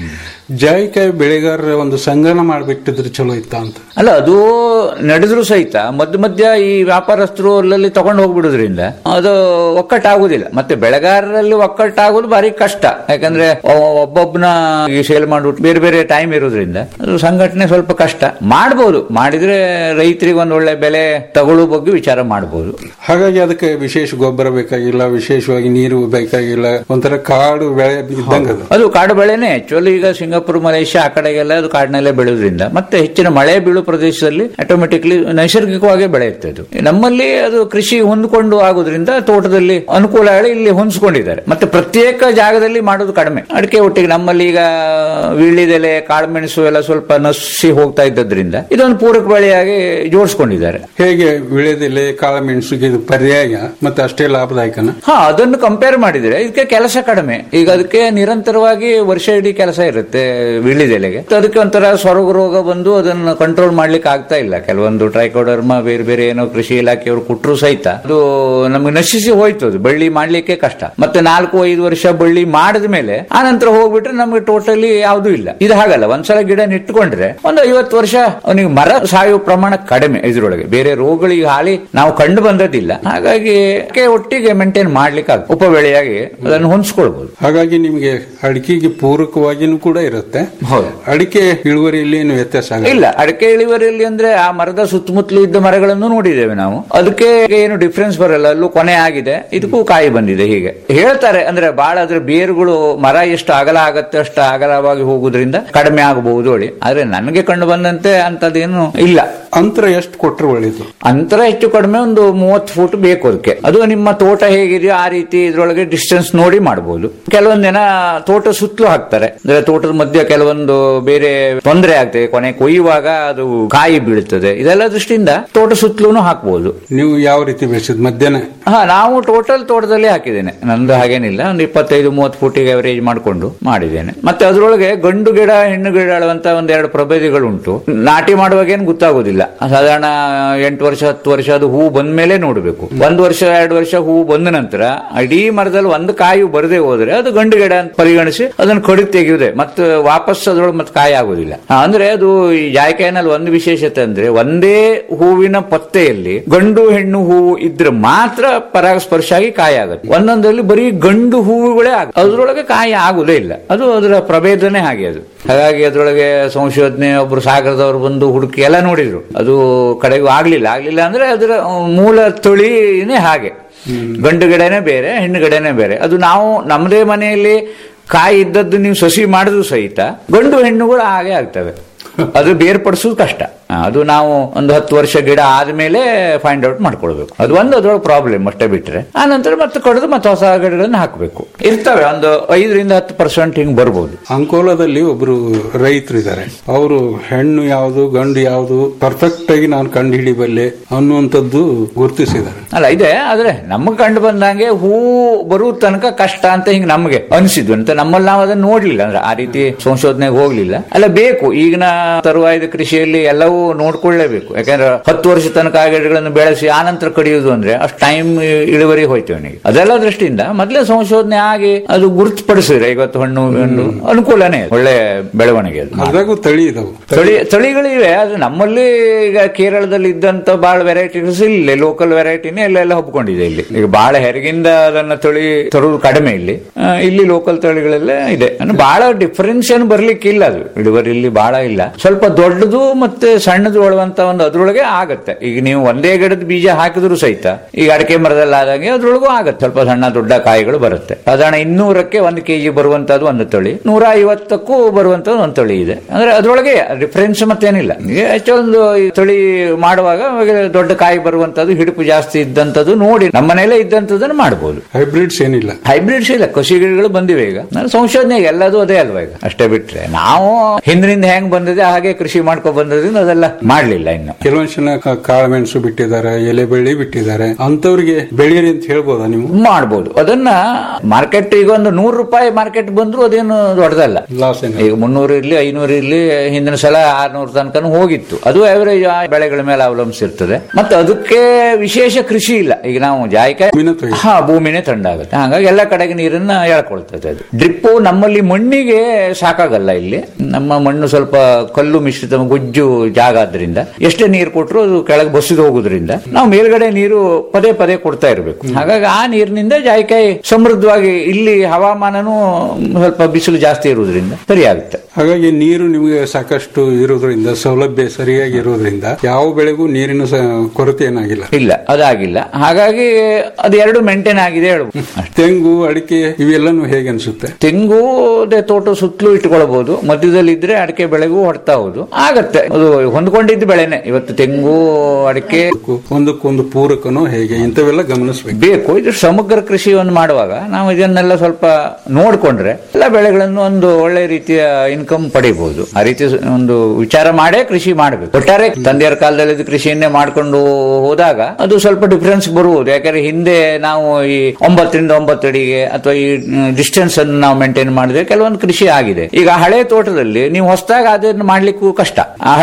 ಜಾಯಿಕಾಯಿ ಬೆಳೆಗಾರರ ಒಂದು ಸಂಗನ ಮಾಡಿಬಿಟ್ಟಿದ್ರೆ ಚಲೋ ಇತ್ತ ಅಂತ ಅಲ್ಲ ಅದು ನಡೆದ್ರು ಸಹಿತ ಮಧ್ಯ ಮಧ್ಯ ಈ ವ್ಯಾಪಾರಸ್ಥರು ಅಲ್ಲಲ್ಲಿ ತಗೊಂಡು ಹೋಗ್ಬಿಡುದ್ರಿಂದ ಅದು ಒಕ್ಕಟ್ಟಾಗುದಿಲ್ಲ ಮತ್ತೆ ಬೆಳೆಗಾರರಲ್ಲಿ ಒಕ್ಕಟ್ಟಾಗೋದು ಭಾರಿ ಕಷ್ಟ ಯಾಕಂದ್ರೆ ಒ- ಒಬ್ಬೊಬ್ನ ಈ ಸೇಲ್ ಮಾಡ್ಬಿಟ್ಟು ಬೇರೆ ಬೇರೆ ಟೈಮ್ ಇರೋದ್ರಿಂದ ಅದು ಸಂಘಟನೆ ಸ್ವಲ್ಪ ಕಷ್ಟ ಮಾಡ್ಬೋದು ಮಾಡಿದ್ರೆ ರೈತರಿಗೆ ಒಂದು ಒಳ್ಳೆ ಬೆಲೆ ತಗೊಳ್ಳೋ ಬಗ್ಗೆ ವಿಚಾರ ಮಾಡಬಹುದು ಹಾಗಾಗಿ ಅದಕ್ಕೆ ವಿಶೇಷ ಗೊಬ್ಬರ ಬೇಕಾಗಿಲ್ಲ ವಿಶೇಷವಾಗಿ ನೀರು ಬೇಕಾಗಿಲ್ಲ ಒಂಥರ ಕಾಡು ಬೆಳೆ ಇದ್ದಂಗ ಅದು ಅದು ಕಾಡು ಬೆಳೆನೇ ಆಕ್ಚುಲಿ ಈಗ ಸಿಂಗಾಪುರ್ ಮಲೇಷ್ಯಾ ಆ ಕಡೆಗೆಲ್ಲ ಅದು ಕಾಡಿನಲ್ಲೇ ಬೆಳೆಯೋದ್ರಿಂದ ಮತ್ತೆ ಹೆಚ್ಚಿನ ಮಳೆ ಬೀಳುವ ಪ್ರದೇಶದಲ್ಲಿ ಆಟೋಮೆಟಿಕ್ಲಿ ನೈಸರ್ಗಿಕವಾಗಿ ಬೆಳೆಯುತ್ತೆ ಅದು ನಮ್ಮಲ್ಲಿ ಅದು ಕೃಷಿ ಹೊಂದ್ಕೊಂಡು ಆಗೋದ್ರಿಂದ ತೋಟದಲ್ಲಿ ಅನುಕೂಲ ಹೇಳಿ ಇಲ್ಲಿ ಹೊಂದ್ಕೊಂಡಿದ್ದಾರೆ ಮತ್ತೆ ಪ್ರತ್ಯೇಕ ಜಾಗದಲ್ಲಿ ಮಾಡೋದು ಕಡಿಮೆ ಅಡಿಕೆ ಒಟ್ಟಿಗೆ ನಮ್ಮಲ್ಲಿ ಈಗ ವೀಳ್ಯದೆಲೆ ಕಾಳುಮೆಣಸು ಎಲ್ಲ ಸ್ವಲ್ಪ ನಸಿ ಹೋಗ್ತಾ ಇದ್ದದ್ರಿಂದ ಇದೊಂದು ಪೂರಕ ಬೆಳೆಯಾಗಿ ಜೋಡಿಸ್ಕೊಂಡಿದ್ದಾರೆ ಹೇಗೆ ವಿಳೆದೆಲೆ ಕಾಳುಮೆಣಸಿಗೆ ಇದು ಪರ್ಯಾಯ ಮತ್ತೆ ಅಷ್ಟೇ ಲಾಭದಾಯಕನ ಹಾ ಅದನ್ನು ಕಂಪೇರ್ ಮಾಡಿದ್ರೆ ಇದಕ್ಕೆ ಕೆಲಸ ಕಡಿಮೆ ಈಗ ಅದಕ್ಕೆ ನಿರಂತರವಾಗಿ ವರ್ಷ ಇಡೀ ಕೆಲಸ ಇರುತ್ತೆ ವಿಳಿದೆಲೆಗೆ ಅದಕ್ಕೆ ಒಂಥರ ಸ್ವರ್ಗ ರೋಗ ಬಂದು ಅದನ್ನು ಕಂಟ್ರೋಲ್ ಮಾಡ್ಲಿಕ್ಕೆ ಆಗ್ತಾ ಇಲ್ಲ ಕೆಲವೊಂದು ಟ್ರೈಕೋಡರ್ಮ ಬೇರೆ ಬೇರೆ ಏನೋ ಕೃಷಿ ಇಲಾಖೆಯವರು ಕೊಟ್ಟರು ಸಹಿತ ಅದು ನಮಗೆ ನಶಿಸಿ ಹೋಯ್ತು ಅದು ಬಳ್ಳಿ ಮಾಡ್ಲಿಕ್ಕೆ ಕಷ್ಟ ಮತ್ತೆ ನಾಲ್ಕು ಐದು ವರ್ಷ ಬಳ್ಳಿ ಮಾಡಿದ ಮೇಲೆ ಆ ನಂತರ ಹೋಗ್ಬಿಟ್ರೆ ನಮಗೆ ಟೋಟಲಿ ಯಾವ್ದು ಇಲ್ಲ ಇದು ಹಾಗಲ್ಲ ಒಂದ್ಸಲ ಗಿಡ ನೆಟ್ಕೊಂಡ್ರೆ ಒಂದು ಐವತ್ತು ವರ್ಷ ಅವನಿಗೆ ಮರ ಸಾಯುವ ಪ್ರಮಾಣ ಕಡಿಮೆ ಇದ್ರೊಳಗೆ ಬೇರೆ ರೋಗಗಳಿಗೆ ಹಾಲಿ ನಾವು ಕಂಡು ಬಂದದಿಲ್ಲ ಹಾಗಾಗಿ ಅದಕ್ಕೆ ಒಟ್ಟಿಗೆ ಮೇಂಟೈನ್ ಮಾಡ್ಲಿಕ್ಕೆ ಆಗ ಉಪ ಬೆಳೆಯಾಗಿ ಅದನ್ನು ಹೊಂದಿಸ್ಕೊಳ್ಬಹುದು ಹಾಗಾಗಿ ನಿಮಗೆ ಅಡಿಕೆಗೆ ಪೂರಕವಾಗಿನೂ ಕೂಡ ಇರುತ್ತೆ ಇರುತ್ತೆ ಹೌದು ಅಡಿಕೆ ಇಳುವರಿಯಲ್ಲಿ ಏನು ವ್ಯತ್ಯಾಸ ಆಗಲ್ಲ ಇಲ್ಲ ಅಡಿಕೆ ಇಳುವರಿಯಲ್ಲಿ ಅಂದ್ರೆ ಆ ಮರದ ಸುತ್ತಮುತ್ತಲು ಇದ್ದ ಮರಗಳನ್ನು ನೋಡಿದ್ದೇವೆ ನಾವು ಅದಕ್ಕೆ ಏನು ಡಿಫ್ರೆನ್ಸ್ ಬರಲ್ಲ ಅಲ್ಲೂ ಕೊನೆ ಆಗಿದೆ ಇದಕ್ಕೂ ಕಾಯಿ ಬಂದಿದೆ ಹೀಗೆ ಹೇಳ್ತಾರೆ ಅಂದ್ರೆ ಬಹಳ ಅದ್ರ ಬೇರುಗಳು ಮರ ಎಷ್ಟು ಅಗಲ ಆಗತ್ತೆ ಅಷ್ಟು ಅಗಲವಾಗಿ ಹೋಗುದ್ರಿಂದ ಕಡಿಮೆ ಆಗಬಹುದು ಹೇಳಿ ಆದ್ರೆ ನನಗೆ ಕಂಡು ಬಂದಂತೆ ಅಂತದೇನು ಇಲ್ಲ ಅಂತರ ಎಷ್ಟು ಕೊಟ್ರೆ ಒಳ್ಳೇದು ಅಂತರ ಹೆಚ್ಚು ಕಡಿಮೆ ಒಂದು ಮೂವತ್ತು ಫೂಟ್ ಬೇಕು ಅದಕ್ಕೆ ಅದು ನಿಮ್ಮ ತೋಟ ಹೇಗಿದೆಯೋ ಆ ರೀತಿ ಇದ್ರೊಳಗೆ ಡಿಸ್ಟೆನ್ಸ್ ನೋಡಿ ಮಾಡಬಹುದು ಕೆಲವೊಂದ್ ಜನ ತೋಟ ಸುತ್ತಲೂ ಹಾಕ್ತಾರೆ ಅಂದ್ರೆ ತೋಟದ ಮಧ್ಯೆ ಕೆಲವೊಂದು ಬೇರೆ ತೊಂದರೆ ಆಗ್ತದೆ ಕೊನೆ ಕೊಯ್ಯುವಾಗ ಅದು ಕಾಯಿ ಬೀಳುತ್ತದೆ ಇದೆಲ್ಲ ದೃಷ್ಟಿಯಿಂದ ತೋಟ ಸುತ್ತಲೂ ಹಾಕ್ಬಹುದು ನೀವು ಯಾವ ರೀತಿ ಬೆಳೆಸಿದ್ ಮಧ್ಯಾಹ್ನ ಹಾ ನಾವು ಟೋಟಲ್ ತೋಟದಲ್ಲಿ ಹಾಕಿದ್ದೇನೆ ನಂದು ಹಾಗೇನಿಲ್ಲ ಒಂದು ಇಪ್ಪತ್ತೈದು ಮೂವತ್ತು ಫೂಟಿಗೆ ಅವರೇಜ್ ಮಾಡಿಕೊಂಡು ಮಾಡಿದ್ದೇನೆ ಮತ್ತೆ ಅದರೊಳಗೆ ಗಂಡು ಗಿಡ ಹೆಣ್ಣು ಗಿಡ ಅಂತ ಒಂದೆರಡು ಪ್ರಭೇದಗಳುಂಟು ನಾಟಿ ಮಾಡುವಾಗ ಏನು ಗೊತ್ತಾಗೋದಿಲ್ಲ ಸಾಧಾರಣ ಎಂಟು ವರ್ಷ ಹತ್ತು ವರ್ಷ ಅದು ಹೂ ಬಂದ ಮೇಲೆ ನೋಡಬೇಕು ಒಂದು ವರ್ಷ ಎರಡು ವರ್ಷ ಹೂ ಬಂದ ನಂತರ ಇಡೀ ಮರದಲ್ಲಿ ಒಂದು ಕಾಯಿ ಬರದೇ ಹೋದ್ರೆ ಅದು ಗಂಡು ಗಿಡ ಅಂತ ಪರಿಗಣಿಸಿ ಅದನ್ನು ಕಡಿದು ತೆಗೆಯುವುದೇ ಮತ್ತೆ ವಾಪಸ್ ಅದ್ರೊಳಗೆ ಮತ್ತೆ ಕಾಯಿ ಆಗೋದಿಲ್ಲ ಹಾ, ಅಂದ್ರೆ ಅದು ಈ ಜಾಯಿಕಾಯಿನಲ್ಲಿ ಒಂದು ವಿಶೇಷತೆ ಅಂದ್ರೆ ಒಂದೇ ಹೂವಿನ ಪತ್ತೆಯಲ್ಲಿ ಗಂಡು ಹೆಣ್ಣು ಹೂವು ಇದ್ರೆ ಮಾತ್ರ ಪರಾಗಸ್ಪರ್ಶ ಆಗಿ ಕಾಯಿ ಆಗುತ್ತೆ ಒಂದೊಂದರಲ್ಲಿ ಬರೀ ಗಂಡು ಹೂವುಗಳೇ ಆಗ ಅದ್ರೊಳಗೆ ಕಾಯಿ ಆಗುದೇ ಇಲ್ಲ ಅದು ಅದರ ಪ್ರಭೇದನೇ ಹಾಗೆ ಅದು ಹಾಗಾಗಿ ಅದ್ರೊಳಗೆ ಸಂಶೋಧನೆ ಒಬ್ರು ಸಾಗರದವರು ಬಂದು ಹುಡುಕಿ ಎಲ್ಲ ನೋಡಿದ್ರು ಅದು ಕಡೆಗೂ ಆಗ್ಲಿಲ್ಲ ಆಗ್ಲಿಲ್ಲ ಅಂದ್ರೆ ಅದರ ಮೂಲ ತಳಿನೇ ಹಾಗೆ ಗಂಡು ಗಿಡನೇ ಬೇರೆ ಹೆಣ್ಣು ಗಿಡನೇ ಬೇರೆ ಅದು ನಾವು ನಮ್ಮದೇ ಮನೆಯಲ್ಲಿ ಕಾಯಿ ಇದ್ದದ್ದು ನೀವು ಸಸಿ ಮಾಡಿದ್ರು ಸಹಿತ ಗಂಡು ಹೆಣ್ಣುಗಳು ಹಾಗೆ ಆಗ್ತವೆ ಅದು ಬೇರ್ಪಡಿಸೋದು ಕಷ್ಟ ಆ, ಅದು ನಾವು ಒಂದು ಹತ್ತು ವರ್ಷ ಗಿಡ ಆದ್ಮೇಲೆ ಫೈಂಡ್ ಔಟ್ ಮಾಡ್ಕೊಳ್ಬೇಕು ಅದು ಒಂದು ಅದ್ರೊಳಗೆ ಪ್ರಾಬ್ಲಮ್ ಅಷ್ಟೇ ಬಿಟ್ರೆ ಆ ನಂತರ ಮತ್ತೆ ಕಡಿದು ಮತ್ತೆ ಹೊಸ ಗಿಡಗಳನ್ನ ಹಾಕಬೇಕು ಇರ್ತವೆ ಒಂದು ಐದರಿಂದ ಹತ್ತು ಪರ್ಸೆಂಟ್ ಹಿಂಗ್ ಬರ್ಬೋದು ಅಂಕೋಲಾದಲ್ಲಿ ಒಬ್ರು ರೈತರು ಇದ್ದಾರೆ ಅವರು ಹೆಣ್ಣು ಯಾವುದು ಗಂಡು ಯಾವುದು ಪರ್ಫೆಕ್ಟ್ ಆಗಿ ನಾನು ಕಂಡು ಹಿಡಿಬಲ್ಲೆ ಅನ್ನುವಂಥದ್ದು ಗುರುತಿಸಿದ್ದಾರೆ ಅಲ್ಲ ಇದೆ ಆದ್ರೆ ನಮಗೆ ಕಂಡು ಬಂದಂಗೆ ಹೂ ಬರುವ ತನಕ ಕಷ್ಟ ಅಂತ ಹಿಂಗ್ ನಮಗೆ ಅನಿಸಿದ್ವು ಅಂತ ನಮ್ಮಲ್ಲಿ ನಾವು ಅದನ್ನ ನೋಡ್ಲಿಲ್ಲ ಅಂದ್ರೆ ಆ ರೀತಿ ಸಂಶೋಧನೆಗೆ ಹೋಗ್ಲಿಲ್ಲ ಅಲ್ಲ ಬೇಕು ಈಗಿನ ತರುವಾಯದ ಕೃಷಿಯಲ್ಲಿ ಎಲ್ಲವೂ ನೋಡ್ಕೊಳ್ಳೇಬೇಕು ಯಾಕಂದ್ರೆ ಹತ್ತು ವರ್ಷ ತನಕ ಆ ಗಿಡಗಳನ್ನು ಬೆಳೆಸಿ ಆನಂತರ ಕಡಿಯುವುದು ಅಂದ್ರೆ ಅಷ್ಟು ಟೈಮ್ ಇಳುವರಿ ಹೋಯ್ತು ಅವನಿಗೆ ಅದೆಲ್ಲ ದೃಷ್ಟಿಯಿಂದ ಮೊದಲೇ ಸಂಶೋಧನೆ ಆಗಿ ಅದು ಗುರುತುಪಡಿಸಿದ್ರೆ ಇವತ್ತು ಹಣ್ಣು ಹಣ್ಣು ಅನುಕೂಲನೇ ಅದು. ಒಳ್ಳೆ ಬೆಳವಣಿಗೆ ಅದು ಅದ್ರಾಗೂ ತಳಿ ಇದಾವು ತಳಿ ತಳಿಗಳಿವೆ ಆದ್ರೆ ನಮ್ಮಲ್ಲಿ ಈಗ ಕೇರಳದಲ್ಲಿ ಇದ್ದಂತ ಬಹಳ ವೆರೈಟೀಸ್ ಇಲ್ಲ ಲೋಕಲ್ ವೆರೈಟಿನೇ ಎಲ್ಲೆಲ್ಲ ಹಬ್ಕೊಂಡಿದೆ ಇಲ್ಲಿ ಈಗ ಬಹಳ ಹೆರಗಿಂದ ಅದನ್ನ ತಳಿ ತರುವುದು ಕಡಿಮೆ ಇಲ್ಲಿ ಆ, ಇಲ್ಲಿ ಲೋಕಲ್ ತಳಿಗಳೆಲ್ಲ ಇದೆ ಅಂದ್ರೆ ಬಹಳ ಡಿಫರೆನ್ಸ್ ಏನು ಬರ್ಲಿಕ್ಕೆ ಇಲ್ಲ ಅದು ಇಳುವರಿ ಇಲ್ಲಿ ಬಹಳ ಇಲ್ಲ ಸ್ವಲ್ಪ ದೊಡ್ಡದು ಮತ್ತೆ ಸಣ್ಣದು ಒಳವಂತ ಒಂದು ಅದ್ರೊಳಗೆ ಆಗತ್ತೆ ಈಗ ನೀವು ಒಂದೇ ಗಿಡದ ಬೀಜ ಹಾಕಿದ್ರು ಸಹಿತ ಈಗ ಅಡಿಕೆ ಮರದಲ್ಲಿ ಆದಂಗೆ ಅದ್ರೊಳಗೂ ಆಗತ್ತೆ ಸ್ವಲ್ಪ ಸಣ್ಣ ದೊಡ್ಡ ಕಾಯಿಗಳು ಬರುತ್ತೆ ಸಾಧಾರಣ ಇನ್ನೂರಕ್ಕೆ ಒಂದು ಕೆಜಿ ಬರುವಂತದ್ದು ಒಂದು ತಳಿ ನೂರ ಐವತ್ತಕ್ಕೂ ಬರುವಂತದ್ದು ಒಂದು ತಳಿ ಇದೆ ಅಂದ್ರೆ ಅದ್ರೊಳಗೆ ಡಿಫರೆನ್ಸ್ ಮತ್ತೇನಿಲ್ಲ ಈಗ ಹೆಚ್ಚೊಂದು ಈ ತಳಿ ಮಾಡುವಾಗ ಅವಾಗ ದೊಡ್ಡ ಕಾಯಿ ಬರುವಂತದ್ದು ಹಿಡಿಪು ಜಾಸ್ತಿ ಇದ್ದಂತದ್ದು ನೋಡಿ ನಮ್ಮ ಮನೆಯಲ್ಲೇ ಇದ್ದಂತದನ್ನು ಮಾಡಬಹುದು ಹೈಬ್ರಿಡ್ಸ್ ಏನಿಲ್ಲ ಹೈಬ್ರಿಡ್ಸ್ ಇಲ್ಲ ಕೃಷಿ ಗಿಡಗಳು ಬಂದಿವೆ ಈಗ ನಾನು ಸಂಶೋಧನೆ ಎಲ್ಲದೂ ಅದೇ ಅಲ್ವಾ ಈಗ ಅಷ್ಟೇ ಬಿಟ್ರೆ ನಾವು ಹಿಂದಿನಿಂದ ಹೆಂಗ್ ಬಂದಿದೆ ಹಾಗೆ ಕೃಷಿ ಮಾಡ್ಕೊ ಬಂದ್ರಿಂದ ಅದೆಲ್ಲ ಮಾಡ್ಲಿಲ್ಲ ಇನ್ನು ಕೆಲವೊಂದು ಜನ ಕ- ಕಾಳುಮೆಣಸು ಬಿಟ್ಟಿದ್ದಾರೆ ಎಲೆ ಬೆಳ್ಳಿ ಬಿಟ್ಟಿದ್ದಾರೆ ಅಂತವ್ರಿಗೆ ಬೆಳೀರಿ ಅಂತ ಹೇಳ್ಬೋದಾ ನೀವು ಮಾಡ್ಬೋದು ಅದನ್ನ ಮಾರ್ಕೆಟ್ ಈಗ ಒಂದು ನೂರು ರೂಪಾಯಿ ಮಾರ್ಕೆಟ್ ಬಂದ್ರು ಅದೇನು ದೊಡ್ಡದಲ್ಲ ಲಾಸ್ ಈಗ ಮುನ್ನೂರು ಇರ್ಲಿ ಐನೂರು ಇರ್ಲಿ ಹಿಂದಿನ ಸಲ ಆರ್ನೂರು ತನಕನೂ ಹೋಗಿತ್ತು ಅದು ಅವರೇಜ್ ಬೆಳೆಗಳ ಮೇಲೆ ಅವಲಂಬಿಸಿರ್ತದೆ ಮತ್ತೆ ಅದಕ್ಕೆ ವಿಶೇಷ ಕೃಷಿ ಇಲ್ಲ ಈಗ ನಾವು ಜಾಯಿಕಾಯಿ ಹಾ ಭೂಮಿನೇ ತಂಡಾಗುತ್ತೆ ಹಾಗಾಗಿ ಎಲ್ಲ ಕಡೆಗೆ ನೀರನ್ನ ಎಳ್ಕೊಳ್ತದೆ ಅದು ಡ್ರಿಪ್ಪು ನಮ್ಮಲ್ಲಿ ಮಣ್ಣಿಗೆ ಸಾಕಾಗಲ್ಲ ಇಲ್ಲಿ ನಮ್ಮ ಮಣ್ಣು ಸ್ವಲ್ಪ ಕಲ್ಲು ಮಿಶ್ರಿತ ಗುಜ್ಜು ಜಾಗ ಆದ್ರಿಂದ ಎಷ್ಟೇ ನೀರು ಕೊಟ್ಟರು ಅದು ಕೆಳಗೆ ಬಸಿದು ಹೋಗುದ್ರಿಂದ ನಾವು ಮೇಲ್ಗಡೆ ನೀರು ಪದೇ ಪದೇ ಕೊಡ್ತಾ ಇರಬೇಕು ಹಾಗಾಗಿ ಆ ನೀರಿನಿಂದ ಜಾಯಿಕಾಯಿ ಸಮೃದ್ಧವಾಗಿ ಇಲ್ಲಿ ಹವಾಮಾನನೂ ಸ್ವಲ್ಪ ಬಿಸಿಲು ಜಾಸ್ತಿ ಇರುವುದರಿಂದ ಸರಿ ಆಗುತ್ತೆ ಹಾಗಾಗಿ ನೀರು ನಿಮಗೆ ಸಾಕಷ್ಟು ಇರೋದ್ರಿಂದ ಸೌಲಭ್ಯ ಸರಿಯಾಗಿ ಇರೋದ್ರಿಂದ ಯಾವ ಬೆಳೆಗೂ ನೀರಿನ ಸ- ಕೊರತೆ ಏನಾಗಿಲ್ಲ ಇಲ್ಲ ಅದಾಗಿಲ್ಲ ಹಾಗಾಗಿ ಅದು ಎರಡು ಮೇಂಟೈನ್ ಆಗಿದೆ ಹೇಳ್ಬೋದು ತೆಂಗು ಅಡಿಕೆ ಇವೆಲ್ಲನೂ ಹೇಗೆ ಅನ್ಸುತ್ತೆ ತೆಂಗು ಅದೇ ತೋಟ ಸುತ್ತಲೂ ಇಟ್ಕೊಳ್ಬಹುದು ಮಧ್ಯದಲ್ಲಿ ಇದ್ರೆ ಅಡಿಕೆ ಬೆಳೆಗೂ ಹೊಡ್ತಾ ಹೌದು ಆಗತ್ತೆ ಅದು ಹೊಂದ್ಕೊಂಡಿದ್ದ ಬೆಳೆನೆ ಇವತ್ತು ತೆಂಗು ಅಡಿಕೆ ಒಂದಕ್ಕೊಂದು ಪೂರಕನೋ ಹೇಗೆ ಇಂಥವೆಲ್ಲ ಗಮನಿಸಬೇಕು ಬೇಕು ಇದು ಸಮಗ್ರ ಕೃಷಿಯನ್ನು ಮಾಡುವಾಗ ನಾವು ಇದನ್ನೆಲ್ಲ ಸ್ವಲ್ಪ ನೋಡ್ಕೊಂಡ್ರೆ ಎಲ್ಲ ಬೆಳೆಗಳನ್ನು ಒಂದು ಒಳ್ಳೆ ರೀತಿಯ ಇನ್ಕಮ್ ಪಡಿಬಹುದು ಆ ರೀತಿ ಒಂದು ವಿಚಾರ ಮಾಡೇ ಕೃಷಿ ಮಾಡಬೇಕು ಒಟ್ಟಾರೆ ತಂದೆಯರ ಕಾಲದಲ್ಲಿ ಇದು ಕೃಷಿಯನ್ನೇ ಮಾಡ್ಕೊಂಡು ಹೋದಾಗ ಅದು ಸ್ವಲ್ಪ ಡಿಫರೆನ್ಸ್ ಬರುವುದು ಯಾಕಂದ್ರೆ ಹಿಂದೆ ನಾವು ಈ ಒಂಬತ್ತರಿಂದ ಒಂಬತ್ತು ಅಡಿಗೆ ಅಥವಾ ಈ ಡಿಸ್ಟೆನ್ಸ್ ಅನ್ನು ನಾವು ಮೇಂಟೈನ್ ಮಾಡಿದ್ರೆ ಕೆಲವೊಂದು ಕೃಷಿ ಆಗಿದೆ ಈಗ ಹಳೆ ತೋಟದಲ್ಲಿ ನೀವು ಹೊಸದಾಗಿ ಅದನ್ನು ಮಾಡ್ಲಿಕ್ಕೂ ಕಷ್ಟ ಆ ಹಳೆ ಪದ್ಧತಿ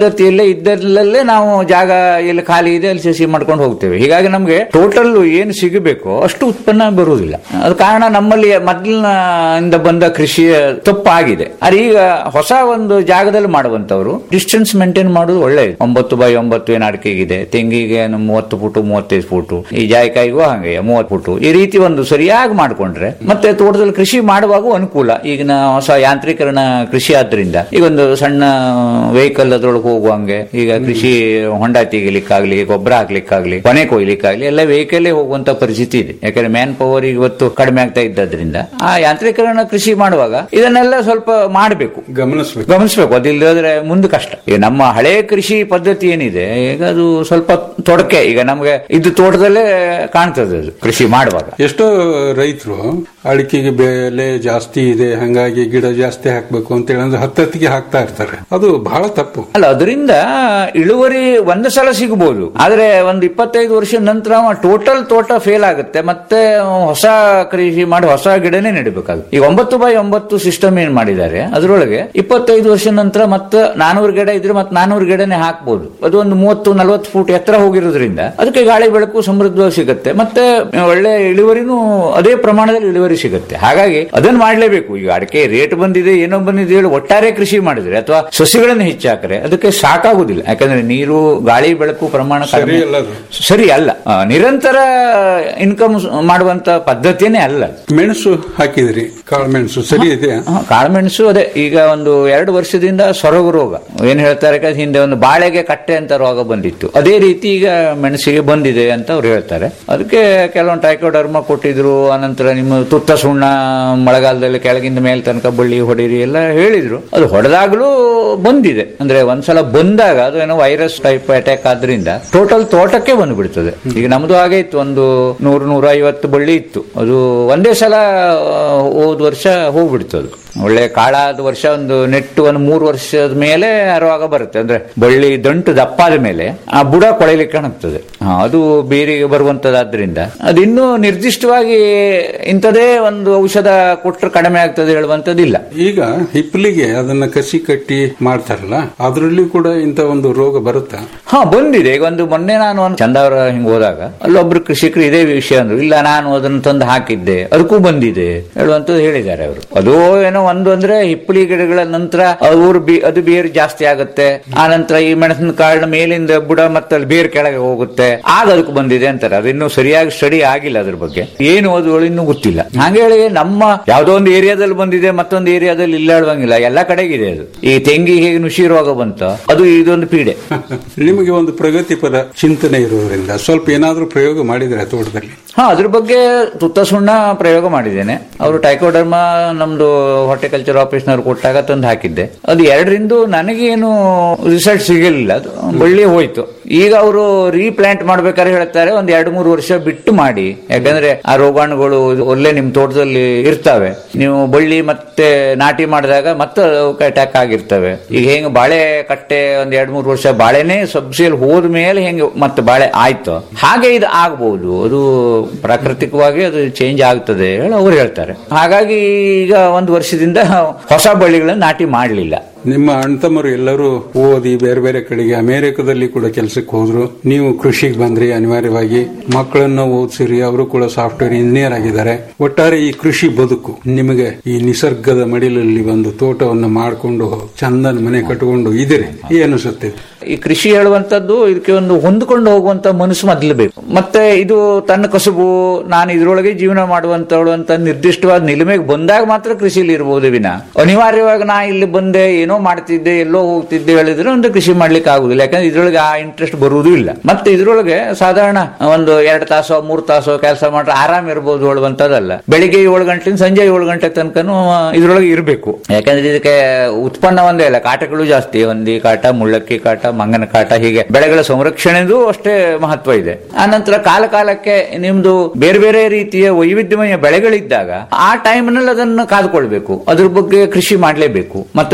ಪದ್ಧತಿಯಲ್ಲೇ ಇದ್ದಲ್ಲೇ ನಾವು ಜಾಗ ಎಲ್ಲಿ ಖಾಲಿ ಇದೆ ಅಲ್ಲಿ ಸಸಿ ಮಾಡ್ಕೊಂಡು ಹೋಗ್ತೇವೆ ಹೀಗಾಗಿ ನಮ್ಗೆ ಟೋಟಲ್ ಏನು ಸಿಗಬೇಕು ಅಷ್ಟು ಉತ್ಪನ್ನ ಬರುವುದಿಲ್ಲ ಅದು ಕಾರಣ ನಮ್ಮಲ್ಲಿ ಮೊದಲಿನ ಇಂದ ಬಂದ ಕೃಷಿಯ ತಪ್ಪಾಗಿದೆ ಆದ್ರೆ ಈಗ ಹೊಸ ಒಂದು ಜಾಗದಲ್ಲಿ ಮಾಡುವಂತವ್ರು ಡಿಸ್ಟೆನ್ಸ್ ಮೇಂಟೈನ್ ಮಾಡೋದು ಒಳ್ಳೆಯದು ಒಂಬತ್ತು ಬೈ ಒಂಬತ್ತು ಏನು ಅಡಿಕೆಗಿದೆ ತೆಂಗಿಗೆ ಏನು ಮೂವತ್ತು ಫುಟು ಮೂವತ್ತೈದು ಫುಟು ಈ ಜಾಯಿಕಾಯಿಗೂ ಹಾಗೆ ಮೂವತ್ತು ಫುಟು ಈ ರೀತಿ ಒಂದು ಸರಿಯಾಗಿ ಮಾಡ್ಕೊಂಡ್ರೆ ಮತ್ತೆ ತೋಟದಲ್ಲಿ ಕೃಷಿ ಮಾಡುವಾಗ ಅನುಕೂಲ ಈಗಿನ ಹೊಸ ಯಾಂತ್ರೀಕರಣ ಕೃಷಿ ಆದ್ರಿಂದ ಈಗ ಒಂದು ಸಣ್ಣ ವೆಹಿಕಲ್ ಅದ್ರೊಳಗೆ ಹೋಗುವಂಗೆ ಈಗ ಕೃಷಿ ಹೊಂಡ ತೆಗಿಲಿಕ್ಕಾಗ್ಲಿ ಗೊಬ್ಬರ ಹಾಕ್ಲಿಕ್ಕಾಗ್ಲಿ ಕೊನೆ ಕೊಯ್ಲಿಕ್ಕಾಗ್ಲಿ ಎಲ್ಲ ವೆಹಿಕಲ್ ಹೋಗುವಂತ ಪರಿಸ್ಥಿತಿ ಇದೆ ಯಾಕಂದ್ರೆ ಮ್ಯಾನ್ ಪವರ್ ಇವತ್ತು ಕಡಿಮೆ ಆಗ್ತಾ ಇದ್ದದ್ರಿಂದ ಆ ಯಾಂತ್ರೀಕರಣ ಕೃಷಿ ಮಾಡುವಾಗ ಇದನ್ನೆಲ್ಲ ಸ್ವಲ್ಪ ಮಾಡಬೇಕು ಗಮನಿಸಬೇಕು ಗಮನಿಸಬೇಕು ಅದಿಲ್ಲದ್ರೆ ಮುಂದೆ ಕಷ್ಟ ಈಗ ನಮ್ಮ ಹಳೆ ಕೃಷಿ ಪದ್ಧತಿ ಏನಿದೆ ಈಗ ಅದು ಸ್ವಲ್ಪ ತೊಡಕೆ ಈಗ ನಮ್ಗೆ ಇದು ತೋಟದಲ್ಲೇ ಕಾಣ್ತದೆ ಅದು ಕೃಷಿ ಮಾಡುವಾಗ ಎಷ್ಟೋ ರೈತರು ಅಡಿಕೆಗೆ ಬೆಲೆ ಜಾಸ್ತಿ ಇದೆ ಹಂಗಾಗಿ ಗಿಡ ಜಾಸ್ತಿ ಹಾಕ್ಬೇಕು ಅಂತ ಹೇಳಿ ಅಂದ್ರೆ ಹತ್ತತ್ತಿಗೆ ಹಾಕ್ತಾ ಇರ್ತಾರೆ ಅದು ಬಹಳ ತಪ್ಪು ಅಲ್ಲ ಅದರಿಂದ ಇಳುವರಿ ಒಂದು ಸಲ ಸಿಗಬಹುದು ಆದ್ರೆ ಒಂದು ಇಪ್ಪತ್ತೈದು ವರ್ಷದ ನಂತರ ಟೋಟಲ್ ತೋಟ ಫೇಲ್ ಆಗುತ್ತೆ ಮತ್ತೆ ಹೊಸ ಕೃಷಿ ಮಾಡಿ ಹೊಸ ಗಿಡನೇ ನೆಡಬೇಕಾಗುತ್ತೆ ಈಗ ಒಂಬತ್ತು ಬೈ ಒಂಬತ್ತು ಸಿಸ್ಟಮ್ ಏನ್ ಮಾಡಿದ್ದಾರೆ ಅದರೊಳಗೆ ಇಪ್ಪತ್ತೈದು ವರ್ಷ ನಂತರ ಮತ್ತೆ ನಾನೂರು ಗಿಡ ಇದ್ರೆ ಮತ್ತೆ ನಾನೂರು ಗಿಡನೇ ಹಾಕ್ಬೋದು ಅದು ಒಂದು ಮೂವತ್ತು ನಲವತ್ತು ಫೂಟ್ ಎತ್ತರ ಹೋಗಿರೋದ್ರಿಂದ ಅದಕ್ಕೆ ಗಾಳಿ ಬೆಳಕು ಸಮೃದ್ಧವಾಗಿ ಸಿಗುತ್ತೆ ಮತ್ತೆ ಒಳ್ಳೆ ಇಳುವರಿನೂ ಅದೇ ಪ್ರಮಾಣದಲ್ಲಿ ಇಳುವರಿ ಸಿಗುತ್ತೆ ಹಾಗಾಗಿ ಅದನ್ನ ಮಾಡ್ಲೇಬೇಕು ಈಗ ಅಡಿಕೆ ರೇಟ್ ಬಂದಿದೆ ಏನೋ ಬಂದಿದೆ ಹೇಳಿ ಒಟ್ಟಾರೆ ಕೃಷಿ ಮಾಡಿದ್ರೆ ಅಥವಾ ಸಸಿಗಳನ್ನು ಹೆಚ್ಚಾಕ್ರೆ ಅದಕ್ಕೆ ಸಾಕಾಗುದಿಲ್ಲ ಯಾಕಂದ್ರೆ ನೀರು ಗಾಳಿ ಬೆಳಕು ಪ್ರಮಾಣ ಸರಿ ಕಡಿಮೆ ಅಲ್ಲ ಅದು. ಸರಿ ಅಲ್ಲ ಆ, ನಿರಂತರ ಇನ್ಕಮ್ ಮಾಡುವಂತ ಪದ್ಧತಿಯೇ ಅಲ್ಲ ಮೆಣಸು ಹಾಕಿದ್ರಿ ಕಾಳು ಮೆಣಸು ಸರಿ ಇದೆಯಾ ಹ, ಕಾಳುಮೆಣಸು ಅದೇ ಈಗ ಒಂದು ಎರಡು ವರ್ಷದಿಂದ ಸೊರಗು ರೋಗ ಏನ್ ಹೇಳ್ತಾರೆ ಯಾಕಂದ್ರೆ ಹಿಂದೆ ಒಂದು ಬಾಳೆಗೆ ಕಟ್ಟೆ ಅಂತ ರೋಗ ಬಂದಿತ್ತು ಅದೇ ರೀತಿ ಈಗ ಮೆಣಸಿಗೆ ಬಂದಿದೆ ಅಂತ ಅವ್ರು ಹೇಳ್ತಾರೆ ಅದಕ್ಕೆ ಕೆಲವೊಂದು ಟೈಕೋಡರ್ಮ ಕೊಟ್ಟಿದ್ರು ಅನಂತರ ನಿಮ್ಮ ತುತ್ತ ಸುಣ್ಣ ಮಳೆಗಾಲದಲ್ಲಿ ಕೆಳಗಿಂದ ಮೇಲೆ ತನಕ ಬಳ್ಳಿ ಹೊಡೀರಿ ಎಲ್ಲ ಹೇಳಿದ್ರು ಅದು ಹೊಡೆದಾಗ್ಲೂ ಬಂದಿದೆ ಅಂದ್ರೆ ಒಂದ್ಸಲ ಬಂದಾಗ ಅದು ಏನೋ ವೈರಸ್ ಟೈಪ್ ಅಟ್ಯಾಕ್ ಆದ್ರಿಂದ ಟೋಟಲ್ ತೋಟಕ್ಕೆ ಬಂದ್ಬಿಡ್ತದೆ ಈಗ ನಮ್ದು ಹಾಗೆ ಇತ್ತು ಒಂದು ನೂರು ನೂರ ಐವತ್ತು ಬಳ್ಳಿ ಇತ್ತು ಅದು ಒಂದೇ ಸಲ ಆ, ಹೋದ್ ವರ್ಷ ಹೋಗ್ಬಿಡ್ತದೆ ಒಳ್ಳೆ ಕಾಳಾದ ವರ್ಷ ಒಂದು ನೆಟ್ಟು ಒಂದು ಮೂರು ವರ್ಷದ ಮೇಲೆ ರೋಗ ಬರುತ್ತೆ ಅಂದ್ರೆ ಬಳ್ಳಿ ದಂಟು ದಪ್ಪಾದ ಮೇಲೆ ಆ ಬುಡ ಕೊಳೆಯಲಿಕ್ಕೆ ಕಾಣುತ್ತದೆ ಹಾ, ಅದು ಬೇರಿಗೆ ಬರುವಂತದಾದ್ರಿಂದ ಅದು ಇನ್ನೂ ನಿರ್ದಿಷ್ಟವಾಗಿ ಇಂಥದೇ ಒಂದು ಔಷಧ ಕೊಟ್ಟರೆ ಕಡಿಮೆ ಆಗ್ತದೆ ಹೇಳುವಂತದ್ದಿಲ್ಲ ಈಗ ಹಿಪ್ಪಲಿಗೆ ಅದನ್ನ ಕಸಿ ಕಟ್ಟಿ ಮಾಡ್ತಾರಲ್ಲ ಅದರಲ್ಲಿ ಕೂಡ ಇಂಥ ಒಂದು ರೋಗ ಬರುತ್ತಾ ಹಾ ಬಂದಿದೆ ಈಗ ಒಂದು ಮೊನ್ನೆ ನಾನು ಒಂದು ಚಂದಾವರ ಹಿಂಗ್ ಹೋದಾಗ ಅಲ್ಲೊಬ್ರು ಕೃಷಿಕರು ಇದೇ ವಿಷಯ ಅಂದ್ರು ಇಲ್ಲ ನಾನು ಅದನ್ನು ತಂದು ಹಾಕಿದ್ದೆ ಅದಕ್ಕೂ ಬಂದಿದೆ ಹೇಳುವಂತದ್ದು ಹೇಳಿದ್ದಾರೆ ಅವರು ಅದು ಏನೋ ಒಂದು ಅಂದ್ರೆ ಹಿಪ್ಪಲಿ ಗಿಡಗಳ ನಂತರ ಅವ್ರು ಬಿ- ಅದು ಬೇರು ಜಾಸ್ತಿ ಆಗುತ್ತೆ ಆ ನಂತರ ಈ ಮೆಣಸಿನ ಕಾಳಿನ ಮೇಲಿಂದ ಬುಡ ಮತ್ತೆ ಅಲ್ಲಿ ಬೇರು ಕೆಳಗೆ ಹೋಗುತ್ತೆ ಆಗ ಅದಕ್ಕೆ ಬಂದಿದೆ ಅಂತಾರೆ ಅದು ಇನ್ನೂ ಸರಿಯಾಗಿ ಸ್ಟಡಿ ಆಗಿಲ್ಲ ಅದ್ರ ಬಗ್ಗೆ ಏನು ಅದು ಇನ್ನೂ ಗೊತ್ತಿಲ್ಲ ಹಂಗೇಳಿ ನಮ್ಮ ಯಾವ್ದೋ ಒಂದು ಏರಿಯಾದಲ್ಲಿ ಬಂದಿದೆ ಮತ್ತೊಂದು ಏರಿಯಾದಲ್ಲಿ ಇಲ್ಲ ಹೇಳುವಂಗಿಲ್ಲ ಎಲ್ಲಾ ಕಡೆಗಿದೆ ಅದು ಈ ತೆಂಗಿ ಹೇಗೆ ನುಷಿ ರೋಗ ಬಂತ ಅದು ಇದೊಂದು ಪೀಡೆ ನಿಮಗೆ ಒಂದು ಪ್ರಗತಿಪರ ಚಿಂತನೆ ಇರುವುದರಿಂದ ಸ್ವಲ್ಪ ಏನಾದ್ರೂ ಪ್ರಯೋಗ ಮಾಡಿದ್ರೆ ತೋಟದಲ್ಲಿ ಹಾ ಅದ್ರ ಬಗ್ಗೆ ತುತ್ತ ಸುಣ್ಣ ಪ್ರಯೋಗ ಮಾಡಿದ್ದೇನೆ ಅವರು ಟೈಕೋಡರ್ಮ ನಮ್ದು ಹಾರ್ಟಿಕಲ್ಚರ್ ಆಫೀಸ್ನವ್ರು ಕೊಟ್ಟಾಗ ತಂದು ಹಾಕಿದ್ದೆ ಅದು ಎರಡರಿಂದ ನನಗೇನು ರಿಸಲ್ಟ್ ಸಿಗಲಿಲ್ಲ ಅದು ಬಳ್ಳಿ ಹೋಯ್ತು ಈಗ ಅವರು ರೀಪ್ಲಾಂಟ್ ಮಾಡ್ಬೇಕಾದ್ರೆ ಹೇಳ್ತಾರೆ ಒಂದ್ ಎರಡು ಮೂರು ವರ್ಷ ಬಿಟ್ಟು ಮಾಡಿ ಯಾಕಂದ್ರೆ ಆ ರೋಗಾಣುಗಳು ಒಳ್ಳೆ ನಿಮ್ ತೋಟದಲ್ಲಿ ಇರ್ತವೆ ನೀವು ಬಳ್ಳಿ ಮತ್ತೆ ನಾಟಿ ಮಾಡಿದಾಗ ಮತ್ತೆ ಅವಕ್ಕೆ ಅಟ್ಯಾಕ್ ಆಗಿರ್ತವೆ ಈಗ ಹೆಂಗ್ ಬಾಳೆ ಕಟ್ಟೆ ಒಂದ್ ಎರಡ್ ಮೂರು ವರ್ಷ ಬಾಳೆನೇ ಸಬ್ಸಿಯಲ್ಲಿ ಹೋದ ಮೇಲೆ ಹೆಂಗೆ ಮತ್ತೆ ಬಾಳೆ ಆಯ್ತು ಹಾಗೆ ಇದು ಆಗ್ಬಹುದು ಅದು ಪ್ರಾಕೃತಿಕವಾಗಿ ಅದು ಚೇಂಜ್ ಆಗ್ತದೆ ಹೇಳಿ ಅವ್ರು ಹೇಳ್ತಾರೆ ಹಾಗಾಗಿ ಈಗ ಒಂದು ವರ್ಷದಿಂದ ಹೊಸ ಬಳ್ಳಿಗಳನ್ನ ನಾಟಿ ಮಾಡಲಿಲ್ಲ ನಿಮ್ಮ ಅಣ್ತಮ್ಮರು ಎಲ್ಲರೂ ಓದಿ ಬೇರೆ ಬೇರೆ ಕಡೆಗೆ ಅಮೆರಿಕದಲ್ಲಿ ಕೂಡ ಕೆಲಸಕ್ಕೆ ಹೋದ್ರು ನೀವು ಕೃಷಿಗೆ ಬಂದ್ರಿ ಅನಿವಾರ್ಯವಾಗಿ ಮಕ್ಕಳನ್ನ ಓದಿಸಿರಿ ಅವರು ಕೂಡ ಸಾಫ್ಟ್ವೇರ್ ಇಂಜಿನಿಯರ್ ಆಗಿದ್ದಾರೆ ಒಟ್ಟಾರೆ ಈ ಕೃಷಿ ಬದುಕು ನಿಮಗೆ ಈ ನಿಸರ್ಗದ ಮಡಿಲಲ್ಲಿ ಒಂದು ತೋಟವನ್ನು ಮಾಡಿಕೊಂಡು ಚಂದನ ಮನೆ ಕಟ್ಟಿಕೊಂಡು ಇದಿರಿ ಏನಿಸುತ್ತೆ ಈ ಕೃಷಿ ಹೇಳುವಂತದ್ದು ಇದಕ್ಕೆ ಒಂದು ಹೊಂದಿಕೊಂಡು ಹೋಗುವಂತ ಮನಸ್ಸು ಮೊದಲು ಬೇಕು ಮತ್ತೆ ಇದು ತನ್ನ ಕಸುಬು ನಾನು ಇದ್ರೊಳಗೆ ಜೀವನ ಮಾಡುವಂತವಳು ಅಂತ ನಿರ್ದಿಷ್ಟವಾದ ನಿಲುಮೆಗೆ ಬಂದಾಗ ಮಾತ್ರ ಕೃಷಿಲಿ ಇರಬಹುದು ವಿನ ಅನಿವಾರ್ಯವಾಗಿ ನಾ ಇಲ್ಲಿ ಬಂದೆ ಏನೋ ಮಾಡ್ತಿದ್ದೆ ಎಲ್ಲೋ ಹೋಗ್ತಿದ್ದೆ ಹೇಳಿದ್ರೆ ಒಂದು ಕೃಷಿ ಮಾಡ್ಲಿಕ್ಕೆ ಆಗುದಿಲ್ಲ ಯಾಕಂದ್ರೆ ಇದ್ರೊಳಗೆ ಆ ಇಂಟ್ರೆಸ್ಟ್ ಬರುವುದೂ ಇಲ್ಲ ಮತ್ತೆ ಇದ್ರೊಳಗೆ ಸಾಧಾರಣ ಒಂದು ಎರಡು ತಾಸೋ ಮೂರು ತಾಸೋ ಕೆಲಸ ಮಾಡ್ರೆ ಆರಾಮ್ ಇರ್ಬೋದು ಹೇಳುವಂತದಲ್ಲ ಬೆಳಿಗ್ಗೆ ಏಳು ಗಂಟೆಯಿಂದ ಸಂಜೆ ಏಳು ಗಂಟೆ ತನಕನೂ ಇದ್ರೊಳಗೆ ಇರಬೇಕು ಯಾಕಂದ್ರೆ ಇದಕ್ಕೆ ಉತ್ಪನ್ನ ಒಂದೇ ಇಲ್ಲ ಕಾಟಗಳು ಜಾಸ್ತಿ ಹೊಂದಿ ಕಾಟ ಮುಳ್ಳಕ್ಕಿ ಕಾಟ ಮಂಗನ ಕಾಟ ಹೀಗೆ ಬೆಳೆಗಳ ಸಂರಕ್ಷಣೆದು ಅಷ್ಟೇ ಮಹತ್ವ ಇದೆ ಆನಂತರ ಕಾಲ ಕಾಲಕ್ಕೆ ನಿಮ್ದು ಬೇರೆ ಬೇರೆ ರೀತಿಯ ವೈವಿಧ್ಯಮಯ ಬೆಳೆಗಳಿದ್ದಾಗ ಆ ಟೈಮ್ನಲ್ಲಿ ಅದನ್ನು ಕಾದ್ಕೊಳ್ಬೇಕು ಅದ್ರ ಬಗ್ಗೆ ಕೃಷಿ ಮಾಡಲೇಬೇಕು ಮತ್ತೆ ಅದಕ್ಕೆ ಸಂಬಂಧ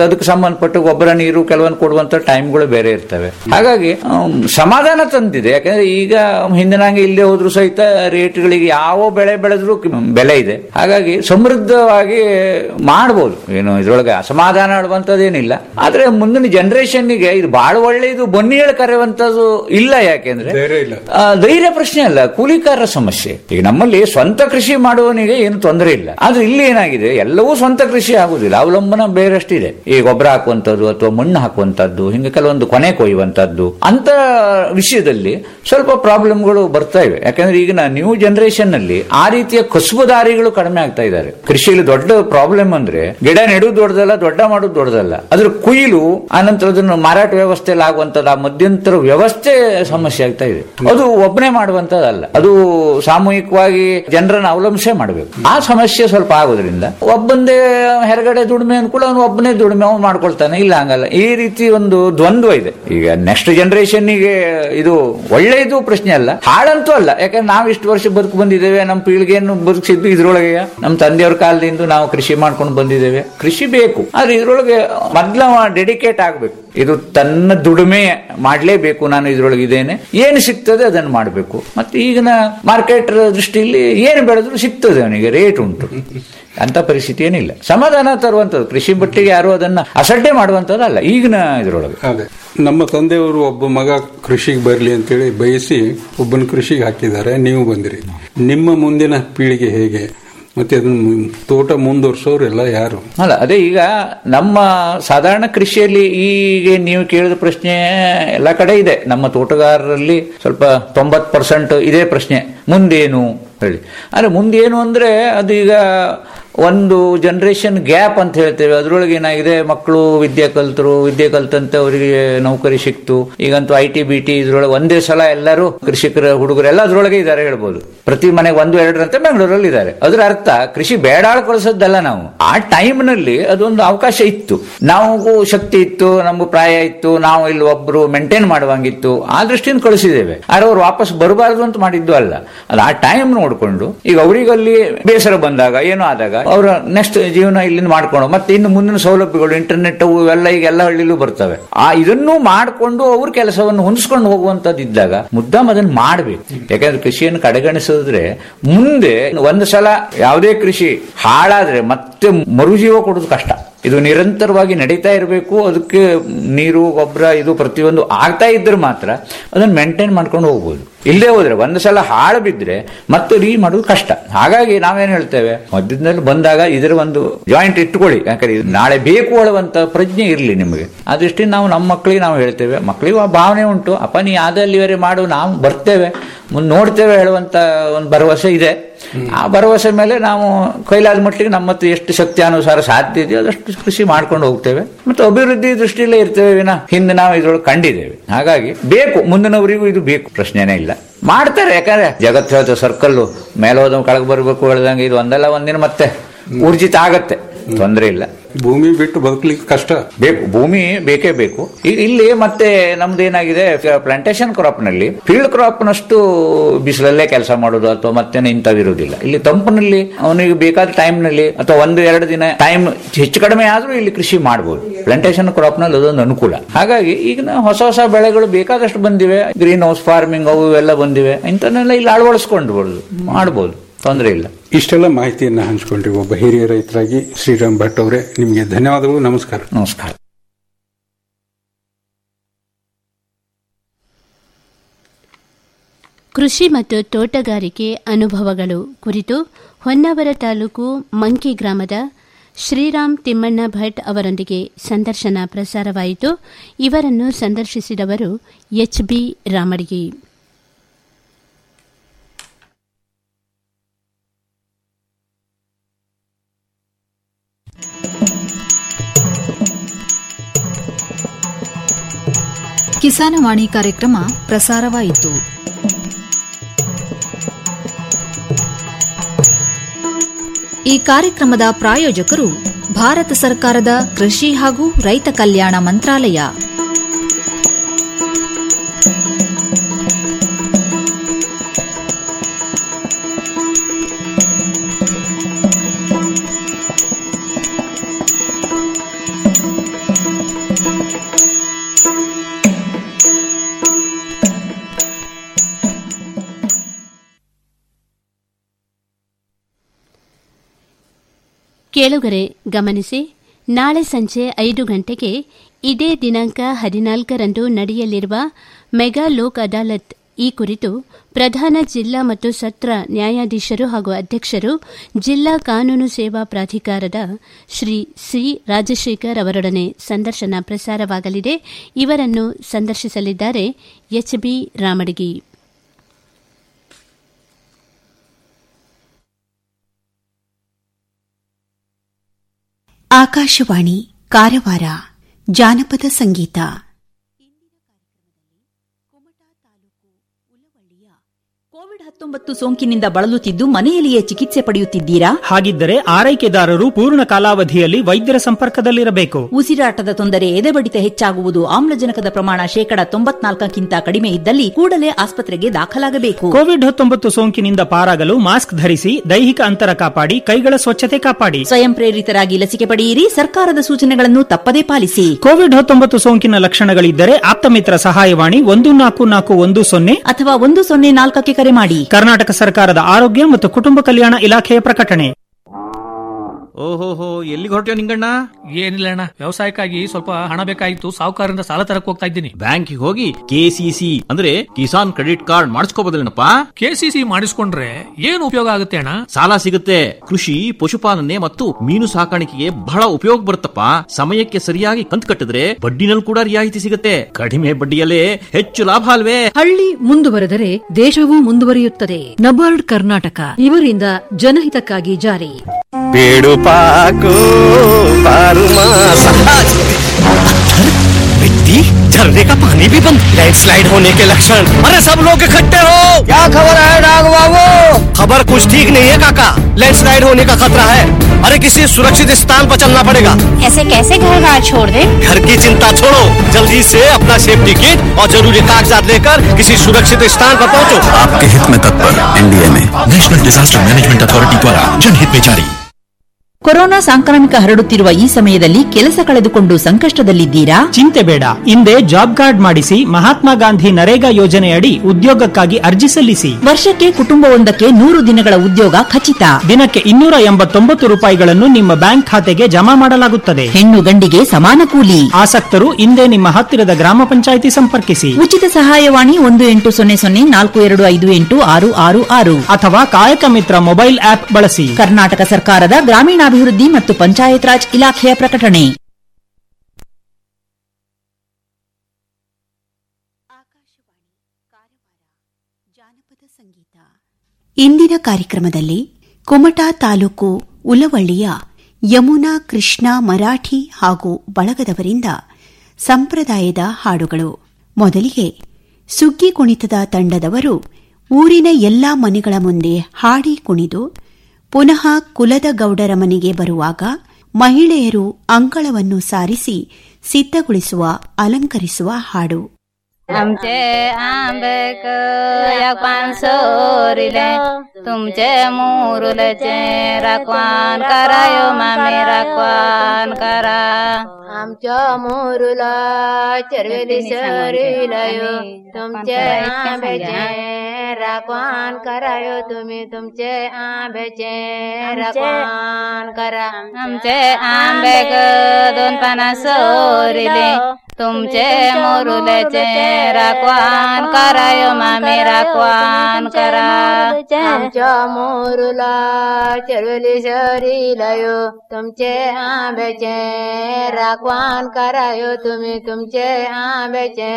ಸಂಬಂಧಪಟ್ಟ ಗೊಬ್ಬರ ನೀರು ಕೆಲವೊಂದು ಕೊಡುವಂತ ಟೈಮ್ಗಳು ಬೇರೆ ಇರ್ತವೆ ಹಾಗಾಗಿ ಆಮ್, ಸಮಾಧಾನ ತಂದಿದೆ ಯಾಕಂದ್ರೆ ಈಗ ಹಿಂದಿನಂಗೆ ಇಲ್ಲೇ ಹೋದ್ರು ಸಹಿತ ರೇಟ್ಗಳಿಗೆ ಯಾವ ಬೆಳೆ ಬೆಳೆದ್ರು ಬೆಲೆ ಇದೆ ಹಾಗಾಗಿ ಸಮೃದ್ಧವಾಗಿ ಮಾಡ್ಬೋದು ಏನು ಇದ್ರೊಳಗೆ ಅಸಮಾಧಾನ ಆಡುವಂತದ್ದೇನಿಲ್ಲ ಆದ್ರೆ ಮುಂದಿನ ಜನರೇಷನ್ಗೆ ಇದು ಬಹಳ ಒಳ್ಳೆಯದು ಬನ್ನಿಗಳು ಕರೆಯುವಂತದ್ದು ಇಲ್ಲ ಯಾಕೆಂದ್ರೆ ಧೈರ್ಯ ಇಲ್ಲ ಆ, ಧೈರ್ಯ ಪ್ರಶ್ನೆ ಅಲ್ಲ ಕೂಲಿಕಾರರ ಸಮಸ್ಯೆ ಈಗ ನಮ್ಮಲ್ಲಿ ಸ್ವಂತ ಕೃಷಿ ಮಾಡುವವನಿಗೆ ಏನು ತೊಂದರೆ ಇಲ್ಲ ಆದ್ರೆ ಇಲ್ಲಿ ಏನಾಗಿದೆ ಎಲ್ಲವೂ ಸ್ವಂತ ಕೃಷಿ ಆಗುದಿಲ್ಲ ಅವಲಂಬನ ಬೇರೆಷ್ಟಿದೆ ಈ ಗೊಬ್ಬರ ಹಾಕುವಂತದ್ದು ಅಥವಾ ಮಣ್ಣು ಹಾಕುವಂತದ್ದು ಹಿಂಗೆ ಕೆಲವೊಂದು ಕೊನೆ ಕೊಯ್ಯುವಂತದ್ದು ಅಂತ ವಿಷಯದಲ್ಲಿ ಸ್ವಲ್ಪ ಪ್ರಾಬ್ಲಮ್ಗಳು ಬರ್ತಾ ಇವೆ ಯಾಕಂದ್ರೆ ಈಗಿನ ನ್ಯೂ ಜನರೇಷನ್ ನಲ್ಲಿ ಆ ರೀತಿಯ ಕಸುಬುದಾರಿಗಳು ಕಡಿಮೆ ಆಗ್ತಾ ಇದ್ದಾರೆ ಕೃಷಿಯಲ್ಲಿ ದೊಡ್ಡ ಪ್ರಾಬ್ಲಮ್ ಅಂದ್ರೆ ಗಿಡ ನೆಡುವುದು ದೊಡ್ಡದಲ್ಲ ದೊಡ್ಡ ಮಾಡೋದು ದೊಡ್ಡದಲ್ಲ ಅದ್ರ ಕುಯ್ಲು ಆನಂತರ ಅದನ್ನು ಮಾರಾಟ ವ್ಯವಸ್ಥೆಯಲ್ಲಿ ಆಗುವಂತದ್ದು ಆ ಮಧ್ಯಂತರ ವ್ಯವಸ್ಥೆ ಸಮಸ್ಯೆ ಆಗ್ತಾ ಇದೆ ಅದು ಒಬ್ಬನೇ ಮಾಡುವಂತದ್ದಲ್ಲ ಅದು ಸಾಮೂಹಿಕವಾಗಿ ಜನರನ್ನ ಅವಲಂಬಿಸೇ ಮಾಡಬೇಕು ಆ ಸಮಸ್ಯೆ ಸ್ವಲ್ಪ ಆಗೋದ್ರಿಂದ ಒಬ್ಬಂದೇ ಹೊರಗಡೆ ದುಡಿಮೆ ಅನ್ಕೂಲ ಅವನು ಒಬ್ಬನೇ ದುಡಿಮೆ ಅವನು ಮಾಡ್ಕೊಳ್ತಾನೆ ಇಲ್ಲ ಹಂಗಲ್ಲ ಈ ರೀತಿ ಒಂದು ದ್ವಂದ್ವ ಇದೆ ಈಗ ನೆಕ್ಸ್ಟ್ ಜನರೇಷನ್ಗೆ ಇದು ಒಳ್ಳೆಯದು ಪ್ರಶ್ನೆ ಅಲ್ಲ ಹಾಳಂತೂ ಅಲ್ಲ ಯಾಕಂದ್ರೆ ನಾವು ಇಷ್ಟು ವರ್ಷ ಬದುಕು ಬಂದಿದ್ದೇವೆ ನಮ್ಮ ಪೀಳಿಗೆಯನ್ನು ಬದುಕಿಸಿದ್ದು ಇದ್ರೊಳಗೆ ನಮ್ಮ ತಂದೆಯವ್ರ ಕಾಲದಿಂದ ನಾವು ಕೃಷಿ ಮಾಡ್ಕೊಂಡು ಬಂದಿದ್ದೇವೆ ಕೃಷಿ ಬೇಕು ಆದ್ರೆ ಇದ್ರೊಳಗೆ ಮೊದ್ಲ ಡೆಡಿಕೇಟ್ ಆಗ್ಬೇಕು ಇದು ತನ್ನ ದುಡಿಮೆ ಮಾಡ್ಲೇಬೇಕು ನಾನು ಇದ್ರೊಳಗೆ ಇದ್ದೇನೆ ಏನು ಸಿಗ್ತದೆ ಅದನ್ನು ಮಾಡಬೇಕು ಮತ್ತೆ ಈಗಿನ ಮಾರ್ಕೆಟ್ ದೃಷ್ಟಿಯಲ್ಲಿ ಏನು ಬೆಳೆದ್ರು ಸಿಗ್ತದೆ ಅವನಿಗೆ ರೇಟ್ ಉಂಟು ಅಂತ ಪರಿಸ್ಥಿತಿ ಏನಿಲ್ಲ ಸಮಾಧಾನ ತರುವಂತದ್ದು ಕೃಷಿ ಬಟ್ಟಿಗೆ ಯಾರು ಅದನ್ನ ಅಸಡ್ಡೆ ಮಾಡುವಂತದ್ದಲ್ಲ ಈಗಿನ ಇದ್ರೊಳಗೆ ಅದೇ ನಮ್ಮ ತಂದೆಯವರು ಒಬ್ಬ ಮಗ ಕೃಷಿಗೆ ಬರಲಿ ಅಂತೇಳಿ ಬಯಸಿ ಒಬ್ಬನ ಕೃಷಿಗೆ ಹಾಕಿದ್ದಾರೆ ನೀವು ಬಂದಿರಿ ನಿಮ್ಮ ಮುಂದಿನ ಪೀಳಿಗೆ ಹೇಗೆ ಮತ್ತೆ ಅದನ್ನ ಮು- ತೋಟ ಮುಂದುವರ್ಸೋರೆಲ್ಲ ಯಾರು ಅಲ್ಲ ಅದೇ ಈಗ ನಮ್ಮ ಸಾಧಾರಣ ಕೃಷಿಯಲ್ಲಿ ಈಗ ನೀವು ಕೇಳಿದ ಪ್ರಶ್ನೆ ಎಲ್ಲ ಕಡೆ ಇದೆ ನಮ್ಮ ತೋಟಗಾರರಲ್ಲಿ ಸ್ವಲ್ಪ ತೊಂಬತ್ ಪರ್ಸೆಂಟ್ ಇದೇ ಪ್ರಶ್ನೆ ಮುಂದೇನು ಹೇಳಿ ಅಂದ್ರೆ ಮುಂದೇನು ಅಂದ್ರೆ ಅದು ಈಗ ಒಂದು ಜನರೇಷನ್ ಗ್ಯಾಪ್ ಅಂತ ಹೇಳ್ತೇವೆ ಅದ್ರೊಳಗೆ ಏನಾಗಿದೆ ಮಕ್ಕಳು ವಿದ್ಯೆ ಕಲ್ತರು ವಿದ್ಯೆ ಕಲ್ತಂತೆ ಅವರಿಗೆ ನೌಕರಿ ಸಿಕ್ತು ಈಗಂತೂ ಐ ಟಿ ಬಿ ಟಿ ಇದ್ರೊಳಗೆ ಒಂದೇ ಸಲ ಎಲ್ಲರೂ ಕೃಷಿಕರ ಹುಡುಗರು ಎಲ್ಲ ಅದ್ರೊಳಗೆ ಇದ್ದಾರೆ ಹೇಳ್ಬೋದು ಪ್ರತಿ ಮನೆಗೆ ಒಂದು ಎರಡರಂತೆ ಬೆಂಗಳೂರಲ್ಲಿ ಇದ್ದಾರೆ ಅದರ ಅರ್ಥ ಕೃಷಿ ಬೇಡಾಳ್ ಕಳಿಸೋದಲ್ಲ ನಾವು ಆ ಟೈಮ್ ನಲ್ಲಿ ಅದೊಂದು ಅವಕಾಶ ಇತ್ತು ನಾವು ಶಕ್ತಿ ಇತ್ತು ನಮ್ಗೆ ಪ್ರಾಯ ಇತ್ತು ನಾವು ಇಲ್ಲಿ ಒಬ್ರು ಮೇಂಟೈನ್ ಮಾಡುವಂಗಿತ್ತು ಆ ದೃಷ್ಟಿಯಿಂದ ಕಳಿಸಿದ್ದೇವೆ ಆದ್ರೆ ಅವ್ರು ವಾಪಸ್ ಬರಬಾರದು ಅಂತ ಮಾಡಿದ್ದು ಅಲ್ಲ ಅದು ಆ ಟೈಮ್ ನೋಡ್ಕೊಂಡು ಈಗ ಅವರಿಗಲ್ಲಿ ಬೇಸರ ಬಂದಾಗ ಏನೋ ಆದಾಗ ಅವರ ನೆಕ್ಸ್ಟ್ ಜೀವನ ಇಲ್ಲಿಂದ ಮಾಡ್ಕೊಂಡು ಮತ್ತೆ ಇನ್ನು ಮುಂದಿನ ಸೌಲಭ್ಯಗಳು ಇಂಟರ್ನೆಟ್ ಅವು ಇವೆಲ್ಲ ಈಗ ಎಲ್ಲ ಹಳ್ಳಿಲೂ ಬರ್ತವೆ ಆ ಇದನ್ನು ಮಾಡಿಕೊಂಡು ಅವ್ರ ಕೆಲಸವನ್ನು ಹೊಂದಿಸ್ಕೊಂಡು ಹೋಗುವಂತದ್ದು ಇದ್ದಾಗ ಮುದ್ದಾಮ್ ಅದನ್ನ ಮಾಡಬೇಕು ಯಾಕಂದ್ರೆ ಕೃಷಿಯನ್ನು ಕಡೆಗಣಿಸಿದ್ರೆ ಮುಂದೆ ಒಂದು ಸಲ ಯಾವುದೇ ಕೃಷಿ ಹಾಳಾದ್ರೆ ಮತ್ತೆ ಮರುಜೀವ ಕೊಡೋದು ಕಷ್ಟ ಇದು ನಿರಂತರವಾಗಿ ನಡೀತಾ ಇರಬೇಕು ಅದಕ್ಕೆ ನೀರು ಗೊಬ್ಬರ ಇದು ಪ್ರತಿಯೊಂದು ಆಗ್ತಾ ಇದ್ರೆ ಮಾತ್ರ ಅದನ್ನ ಮೇಂಟೈನ್ ಮಾಡ್ಕೊಂಡು ಹೋಗ್ಬೋದು ಇಲ್ಲದೆ ಹೋದ್ರೆ ಒಂದು ಸಲ ಹಾಳು ಬಿದ್ರೆ ಮತ್ತೆ ರೀ ಮಾಡೋದು ಕಷ್ಟ ಹಾಗಾಗಿ ನಾವೇನ್ ಹೇಳ್ತೇವೆ ಮಧ್ಯದಲ್ಲಿ ಬಂದಾಗ ಇದರ ಒಂದು ಜಾಯಿಂಟ್ ಇಟ್ಕೊಳ್ಳಿ ಯಾಕಂದ್ರೆ ಇದು ನಾಳೆ ಬೇಕು ಹೇಳುವಂತ ಪ್ರಜ್ಞೆ ಇರಲಿ ನಿಮಗೆ ಆ ದೃಷ್ಟಿಯಿಂದ ನಾವು ನಮ್ಮ ಮಕ್ಕಳಿಗೆ ನಾವು ಹೇಳ್ತೇವೆ ಮಕ್ಕಳಿಗೂ ಆ ಭಾವನೆ ಉಂಟು ಅಪ್ಪ ನೀ ಆದಲ್ಲಿವರೆ ಮಾಡು ನಾವು ಬರ್ತೇವೆ ಮುಂದೆ ನೋಡ್ತೇವೆ ಹೇಳುವಂತ ಒಂದು ಭರವಸೆ ಇದೆ ಆ ಭರವಸೆ ಮೇಲೆ ನಾವು ಕೈಲಾದ ಮಟ್ಟಿಗೆ ನಮ್ಮ ಹತ್ರ ಎಷ್ಟು ಶಕ್ತಿಯಾನುಸಾರ ಸಾಧ್ಯ ಇದೆಯೋ ಅದಷ್ಟು ಕೃಷಿ ಮಾಡ್ಕೊಂಡು ಹೋಗ್ತೇವೆ ಮತ್ತು ಅಭಿವೃದ್ಧಿ ದೃಷ್ಟಿಯಲ್ಲೇ ಇರ್ತೇವೆ ವಿನ ಹಿಂದೆ ನಾವು ಇದ್ರೊಳಗೆ ಕಂಡಿದ್ದೇವೆ ಹಾಗಾಗಿ ಬೇಕು ಮುಂದಿನವರಿಗೂ ಇದು ಬೇಕು ಪ್ರಶ್ನೆನೇ ಇಲ್ಲ ಮಾಡ್ತಾರೆ ಯಾಕಂದ್ರೆ ಜಗತ್ತು ಹೇಳ್ತೇವೆ ಸರ್ಕಲ್ ಮೇಲೆ ಹೋದ ಕೆಳಗೆ ಬರಬೇಕು ಹೇಳ್ದಂಗೆ ಇದು ಒಂದಲ್ಲ ಒಂದಿನ ಮತ್ತೆ ಊರ್ಜಿತ ಆಗತ್ತೆ ತೊಂದರೆ ಇಲ್ಲ ಭೂಮಿ ಬಿಟ್ಟು ಬದುಕಲಿಕ್ಕೆ ಕಷ್ಟ ಬೇಕು ಭೂಮಿ ಬೇಕೇ ಬೇಕು ಈಗ ಇಲ್ಲಿ ಮತ್ತೆ ನಮ್ದು ಏನಾಗಿದೆ ಪ್ಲಾಂಟೇಶನ್ ಕ್ರಾಪ್ ನಲ್ಲಿ ಫೀಲ್ಡ್ ಕ್ರಾಪ್ ನಷ್ಟು ಬಿಸಿಲಲ್ಲೇ ಕೆಲಸ ಮಾಡೋದು ಅಥವಾ ಮತ್ತೆ ಇಂಥವಿರುವುದಿಲ್ಲ ಇಲ್ಲಿ ತಂಪಿನಲ್ಲಿ ಅವನಿಗೆ ಬೇಕಾದ ಟೈಮ್ ನಲ್ಲಿ ಅಥವಾ ಒಂದು ಎರಡು ದಿನ ಟೈಮ್ ಹೆಚ್ಚು ಕಡಿಮೆ ಆದ್ರೂ ಇಲ್ಲಿ ಕೃಷಿ ಮಾಡಬಹುದು ಪ್ಲಾಂಟೇಶನ್ ಕ್ರಾಪ್ ನಲ್ಲಿ ಅದೊಂದು ಅನುಕೂಲ ಹಾಗಾಗಿ ಈಗ ಹೊಸ ಹೊಸ ಬೆಳೆಗಳು ಬೇಕಾದಷ್ಟು ಬಂದಿವೆ ಗ್ರೀನ್ ಹೌಸ್ ಫಾರ್ಮಿಂಗ್ ಅವು ಇವೆಲ್ಲ ಬಂದಿವೆ ಇಂಥನ್ನೆಲ್ಲ ಇಲ್ಲಿ ಅಳವಡಿಸ್ಕೊಂಡ್ಬೋದು ಮಾಡಬಹುದು ತೊಂದರೆ ಇಲ್ಲ ಇಷ್ಟೆಲ್ಲ ಮಾಹಿತಿಯನ್ನ ಹಂಚ್ಕೊಂಡ್ರಿ ಒಬ್ಬ ಹಿರಿಯ ರೈತರಾಗಿ ಶ್ರೀರಾಮ್ ಭಟ್ ಅವರೇ ನಿಮಗೆ ಧನ್ಯವಾದಗಳು ನಮಸ್ಕಾರ ನಮಸ್ಕಾರ ಕೃಷಿ ಮತ್ತು ತೋಟಗಾರಿಕೆ ಅನುಭವಗಳು ಕುರಿತು ಹೊನ್ನಾವರ ತಾಲೂಕು ಮಂಕಿ ಗ್ರಾಮದ ಶ್ರೀರಾಮ್ ತಿಮ್ಮಣ್ಣ ಭಟ್ ಅವರೊಂದಿಗೆ ಸಂದರ್ಶನ ಪ್ರಸಾರವಾಯಿತು ಇವರನ್ನು ಸಂದರ್ಶಿಸಿದವರು ಎಚ್ ಬಿ ರಾಮಡಿಗೆ ಕಿಸಾನವಾಣಿ ಕಾರ್ಯಕ್ರಮ ಪ್ರಸಾರವಾಯಿತು ಈ ಕಾರ್ಯಕ್ರಮದ ಪ್ರಾಯೋಜಕರು ಭಾರತ ಸರ್ಕಾರದ ಕೃಷಿ ಹಾಗೂ ರೈತ ಕಲ್ಯಾಣ ಮಂತ್ರಾಲಯ ಕೇಳುಗರೆ ಗಮನಿಸಿ ನಾಳೆ ಸಂಜೆ ಐದು ಗಂಟೆಗೆ ಇದೇ ದಿನಾಂಕ ಹದಿನಾಲ್ಕರಂದು ನಡೆಯಲಿರುವ ಮೆಗಾ ಲೋಕ್ ಅದಾಲತ್ ಈ ಕುರಿತು ಪ್ರಧಾನ ಜಿಲ್ಲಾ ಮತ್ತು ಸತ್ರ ನ್ಯಾಯಾಧೀಶರು ಹಾಗೂ ಅಧ್ಯಕ್ಷರು ಜಿಲ್ಲಾ ಕಾನೂನು ಸೇವಾ ಪ್ರಾಧಿಕಾರದ ಶ್ರೀ ಸಿ ರಾಜಶೇಖರ್ ಅವರೊಡನೆ ಸಂದರ್ಶನ ಪ್ರಸಾರವಾಗಲಿದೆ ಇವರನ್ನು ಸಂದರ್ಶಿಸಲಿದ್ದಾರೆ ಎಚ್ಬಿ ರಾಮಡಗಿ ಆಕಾಶವಾಣಿ ಕಾರವಾರ ಜಾನಪದ ಸಂಗೀತ ಕೋವಿಡ್ ಹತ್ತೊಂಬತ್ತು ಸೋಂಕಿನಿಂದ ಬಳಲುತ್ತಿದ್ದು ಮನೆಯಲ್ಲಿಯೇ ಚಿಕಿತ್ಸೆ ಪಡೆಯುತ್ತಿದ್ದೀರಾ ಹಾಗಿದ್ದರೆ ಆರೈಕೆದಾರರು ಪೂರ್ಣ ಕಾಲಾವಧಿಯಲ್ಲಿ ವೈದ್ಯರ ಸಂಪರ್ಕದಲ್ಲಿರಬೇಕು ಉಸಿರಾಟದ ತೊಂದರೆ ಎದೆಬಡಿತ ಹೆಚ್ಚಾಗುವುದು ಆಮ್ಲಜನಕದ ಪ್ರಮಾಣ ಶೇಕಡ ತೊಂಬತ್ನಾಲ್ಕಕ್ಕಿಂತ ಕಡಿಮೆ ಇದ್ದಲ್ಲಿ ಕೂಡಲೇ ಆಸ್ಪತ್ರೆಗೆ ದಾಖಲಾಗಬೇಕು ಕೋವಿಡ್ ಹತ್ತೊಂಬತ್ತು ಸೋಂಕಿನಿಂದ ಪಾರಾಗಲು ಮಾಸ್ಕ್ ಧರಿಸಿ ದೈಹಿಕ ಅಂತರ ಕಾಪಾಡಿ ಕೈಗಳ ಸ್ವಚ್ಛತೆ ಕಾಪಾಡಿ ಸ್ವಯಂ ಪ್ರೇರಿತರಾಗಿ ಲಸಿಕೆ ಪಡೆಯಿರಿ ಸರ್ಕಾರದ ಸೂಚನೆಗಳನ್ನು ತಪ್ಪದೇ ಪಾಲಿಸಿ ಕೋವಿಡ್ ಹತ್ತೊಂಬತ್ತು ಸೋಂಕಿನ ಲಕ್ಷಣಗಳಿದ್ದರೆ ಆಪ್ತಮಿತ್ರ ಸಹಾಯವಾಣಿ ಒಂದು ನಾಲ್ಕು ನಾಲ್ಕು ಒಂದು ಸೊನ್ನೆ ಅಥವಾ ಒಂದು ಸೊನ್ನೆ ನಾಲ್ಕಕ್ಕೆ ಕರೆ ಮಾಡಿ ಕರ್ನಾಟಕ ಸರ್ಕಾರದ ಆರೋಗ್ಯ ಮತ್ತು ಕುಟುಂಬ ಕಲ್ಯಾಣ ಇಲಾಖೆಯ ಪ್ರಕಟಣೆ ಓಹೋಹೋ ಎಲ್ಲಿಗೆ ಹೊರಟ್ಯೋ ನಿಂಗಣ್ಣ ಏನಿಲ್ಲ ಅಣ್ಣ ವ್ಯವಸಾಯಕ್ಕಾಗಿ ಸ್ವಲ್ಪ ಹಣ ಬೇಕಾಗಿತ್ತು ಸಾಹುಕಾರರಿಂದ ಸಾಲ ತರಕ್ ಹೋಗ್ತಾ ಇದ್ದೀನಿ ಬ್ಯಾಂಕಿಗೆ ಹೋಗಿ ಕೆಸಿಸಿ ಅಂದ್ರೆ ಕಿಸಾನ್ ಕ್ರೆಡಿಟ್ ಕಾರ್ಡ್ ಮಾಡಿಸ್ಕೋಬೋದಲ್ಲೇನಪ್ಪ ಕೆಸಿಸಿ ಮಾಡಿಸ್ಕೊಂಡ್ರೆ ಏನು ಉಪಯೋಗ ಆಗುತ್ತೆ ಅಣ್ಣ ಸಾಲ ಸಿಗುತ್ತೆ ಕೃಷಿ ಪಶುಪಾಲನೆ ಮತ್ತು ಮೀನು ಸಾಕಾಣಿಕೆಗೆ ಬಹಳ ಉಪಯೋಗ ಬರುತ್ತಪ್ಪ ಸಮಯಕ್ಕೆ ಸರಿಯಾಗಿ ಕಂತು ಕಟ್ಟಿದ್ರೆ ಬಡ್ಡಿನಲ್ಲಿ ಕೂಡ ರಿಯಾಯಿತಿ ಸಿಗುತ್ತೆ ಕಡಿಮೆ ಬಡ್ಡಿಯಲ್ಲೇ ಹೆಚ್ಚು ಲಾಭ ಅಲ್ವೇ ಹಳ್ಳಿ ಮುಂದುವರೆದರೆ ದೇಶವೂ ಮುಂದುವರಿಯುತ್ತದೆ ನಬಾರ್ಡ್ ಕರ್ನಾಟಕ ಇವರಿಂದ ಜನಹಿತಕ್ಕಾಗಿ ಜಾರಿ पेड़ पाको मिट्टी झरने का पानी भी बंद लैंडस्लाइड होने के लक्षण अरे सब लोग इकट्ठे हो क्या खबर है डाग बाबू खबर कुछ ठीक नहीं है काका लैंडस्लाइड होने का खतरा है अरे किसी सुरक्षित स्थान पर चलना पड़ेगा ऐसे कैसे घर बार छोड़ दे घर की चिंता छोड़ो जल्दी से अपना सेफ्टी किट और जरूरी कागजात लेकर किसी सुरक्षित स्थान पर पहुंचो आपके हित में तत्पर एनडीए में नेशनल डिजास्टर मैनेजमेंट अथॉरिटी द्वारा जनहित में जारी ಕೊರೋನಾ ಸಾಂಕ್ರಾಮಿಕ ಹರಡುತ್ತಿರುವ ಈ ಸಮಯದಲ್ಲಿ ಕೆಲಸ ಕಳೆದುಕೊಂಡು ಸಂಕಷ್ಟದಲ್ಲಿದ್ದೀರಾ ಚಿಂತೆ ಬೇಡ ಹಿಂದೆ ಜಾಬ್ ಕಾರ್ಡ್ ಮಾಡಿಸಿ ಮಹಾತ್ಮ ಗಾಂಧಿ ನರೇಗಾ ಯೋಜನೆಯಡಿ ಉದ್ಯೋಗಕ್ಕಾಗಿ ಅರ್ಜಿ ಸಲ್ಲಿಸಿ ವರ್ಷಕ್ಕೆ ಕುಟುಂಬವೊಂದಕ್ಕೆ ನೂರು ದಿನಗಳ ಉದ್ಯೋಗ ಖಚಿತ ದಿನಕ್ಕೆ ಇನ್ನೂರ ಎಂಬತ್ತೊಂಬತ್ತು ರೂಪಾಯಿಗಳನ್ನು ನಿಮ್ಮ ಬ್ಯಾಂಕ್ ಖಾತೆಗೆ ಜಮಾ ಮಾಡಲಾಗುತ್ತದೆ ಹೆಣ್ಣು ಗಂಡಿಗೆ ಸಮಾನ ಕೂಲಿ ಆಸಕ್ತರು ಹಿಂದೆ ನಿಮ್ಮ ಹತ್ತಿರದ ಗ್ರಾಮ ಪಂಚಾಯಿತಿ ಸಂಪರ್ಕಿಸಿ ಉಚಿತ ಸಹಾಯವಾಣಿ ಒಂದು ಎಂಟು ಸೊನ್ನೆ ಸೊನ್ನೆ ನಾಲ್ಕು ಎರಡು ಐದು ಎಂಟು ಆರು ಆರು ಆರು ಅಥವಾ ಕಾಯಕ ಮಿತ್ರ ಮೊಬೈಲ್ ಆಪ್ ಬಳಸಿ ಕರ್ನಾಟಕ ಸರ್ಕಾರದ ಗ್ರಾಮೀಣಾಭಿವೃದ್ಧಿ ಮತ್ತು ಪಂಚಾಯತ್ ರಾಜ್ ಇಲಾಖೆಯ ಪ್ರಕಟಣೆ ಇಂದಿನ ಕಾರ್ಯಕ್ರಮದಲ್ಲಿ ಕುಮಟಾ ತಾಲೂಕು ಉಲವಳ್ಳಿಯ ಯಮುನಾ ಕೃಷ್ಣ ಮರಾಠಿ ಹಾಗೂ ಬಳಗದವರಿಂದ ಸಂಪ್ರದಾಯದ ಹಾಡುಗಳು ಮೊದಲಿಗೆ ಸುಗ್ಗಿ ಕುಣಿತದ ತಂಡದವರು ಊರಿನ ಎಲ್ಲಾ ಮನೆಗಳ ಮುಂದೆ ಹಾಡಿ ಕುಣಿದು ಪುನಃ ಕುಲದ ಗೌಡರ ಮನೆಗೆ ಬರುವಾಗ ಮಹಿಳೆಯರು ಅಂಗಳವನ್ನು ಸಾರಿಸಿ ಸಿದ್ಧಗೊಳಿಸುವ ಅಲಂಕರಿಸುವ ಹಾಡು आमचे आंबेक एक पान सोरिले तुमचे मुरुलचे राखवान करायो मामी राखवान करा आमच्या मोरूला चरवेली सरिलायो तुमचे आंब्याचे राखवान करायो तुम्ही तुमचे आंब्याचे राखवान करा आमचे आंबेक दोन पाना सोरिले तुमचे मोरुलेचे राखवान करायो मामी राखवान करा आमच्या मोरूला चरवेली सरिलायो तुमचे आंब्याचे राखवान करायो तुम्ही तुमचे आंब्याचे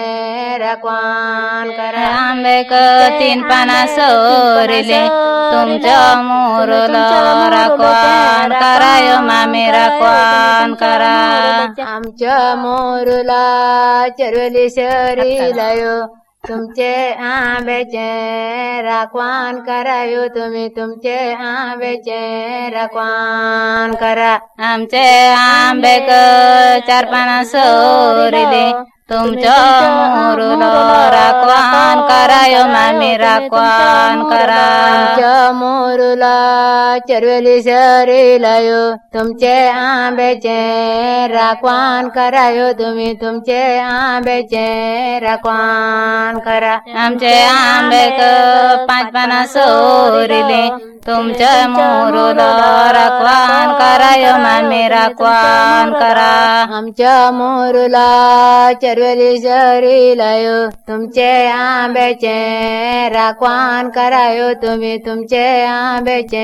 राखवान करा आंबेक तीन पाना सोरिले तुमच्या मोरल राखवान करायो मामी राखवान करा आमच्या मोरूला चरवेली सरिलायो तुमचे आंब्याचे राखवान करायो तुम्ही तुमचे आंब्याचे राखवान करा आमचे आंबेक चार पाना सोरिले तुमच्या मोरुल राखवान करायो मामी राखवान करा आमच्या मोरूला चरवेली सरिलायो तुमचे आंब्याचे राखवान करायो तुम्ही तुमचे आंब्याचे राखवान करा आमचे आंबेक पाच पाना सोरिले तुमच्या मोरूला राखवान करायो मामी राखवान करा आमच्या मोरूला चरवेली शरी लायो तुमचे आंब्याचे राखवान करायो तुम्ही तुमचे आंब्याचे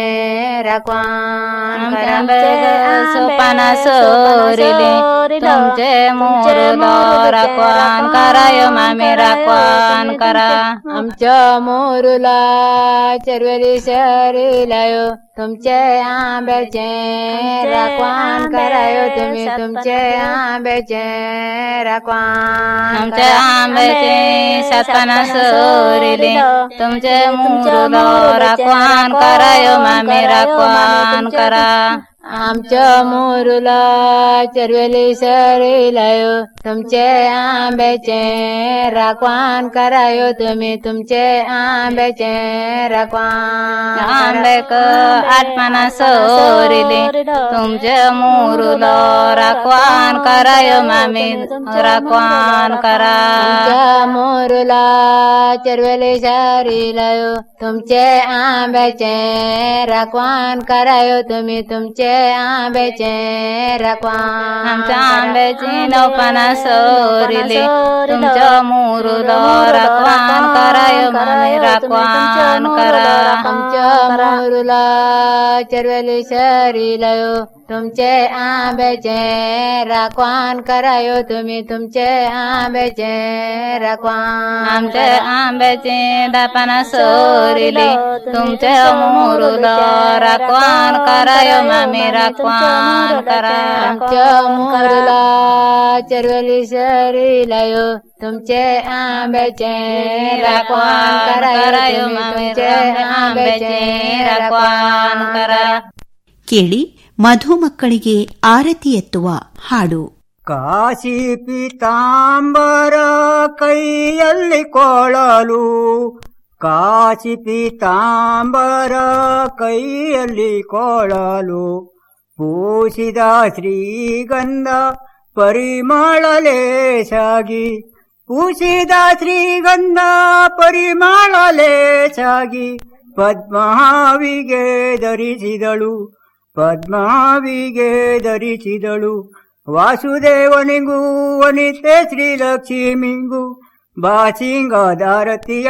राखवान करा सोपाना सोरिले तुमचे मोरूला राखवान करायो मामी राखवान करा आमच्या मोरूला चरवेली शरी लायो तुमचे आंब्याचे राखवान करायो तुम्ही तुमचे आंब्याचे राखवान आमच्या आंब्याचे सातपाना सोरिले तुमचे मुरुलो राखवान करायो मामी राखवान करा आमच्या मोरूला चरवेली सरी लायो तुमचे आंब्याचे राखवान करायो तुम्ही तुमचे आंब्याचे राखवान आंबेक आठपाना सोरिले तुमचे मुरुलो राखवान करायो मामी राखवान करा आमच्या मोरूला चरवेली सरी लायो तुमचे आंब्याचे राखवान करायो तुम्ही तुमचे आंब्याचे राखवान आमच्या आंब्याची नवपाना सोरिले तुमच्या मुरुलो राखवान करायो मामी राखवान करा आमच्या मोरूला चरवेली सरी लायो तुमचे आंब्याचे राखवान करायो तुम्ही तुमचे आंब्याचे राखवान आमच्या आंब्याचे दापाना सोरिले तुमचे मुरुलो राखवान करायो मामी राखवान करा आमच्या मोरूला चरवेली सरी लायो तुमचे आंब्याचे राखवान करायो तुम्ही तुमचे आंब्याचे राखवान करा ಕೇಳಿ ಮಧು ಮಕ್ಕಳಿಗೆ ಆರತಿ ಎತ್ತುವ ಹಾಡು ಕಾಶಿ ಪೀತಾಂಬರ ಕೈಯಲ್ಲಿ ಕೊಳಲು ಕಾಶಿ ಪೀತಾಂಬರ ಕೈಯಲ್ಲಿ ಕೊಳಲು ಪೂಸಿದ ಶ್ರೀಗಂಧ ಪರಿಮಳ ಲೇಸಾಗಿ ಪೂಸಿದ ಶ್ರೀಗಂಧ ಪರಿಮಳ ಲೇಸಾಗಿ ಪದ್ಮಾವಿಗೆ ಧರಿಸಿದಳು ಪದ್ಮಾವಿಗೆ ಧರಿಸಿದಳು ವಾಸುದೇವನಿಗೂ ವನಿತೆ ಶ್ರೀಲಕ್ಷ್ಮಿಗೂ ಬಾಸಿಂಗದಾರತಿಯ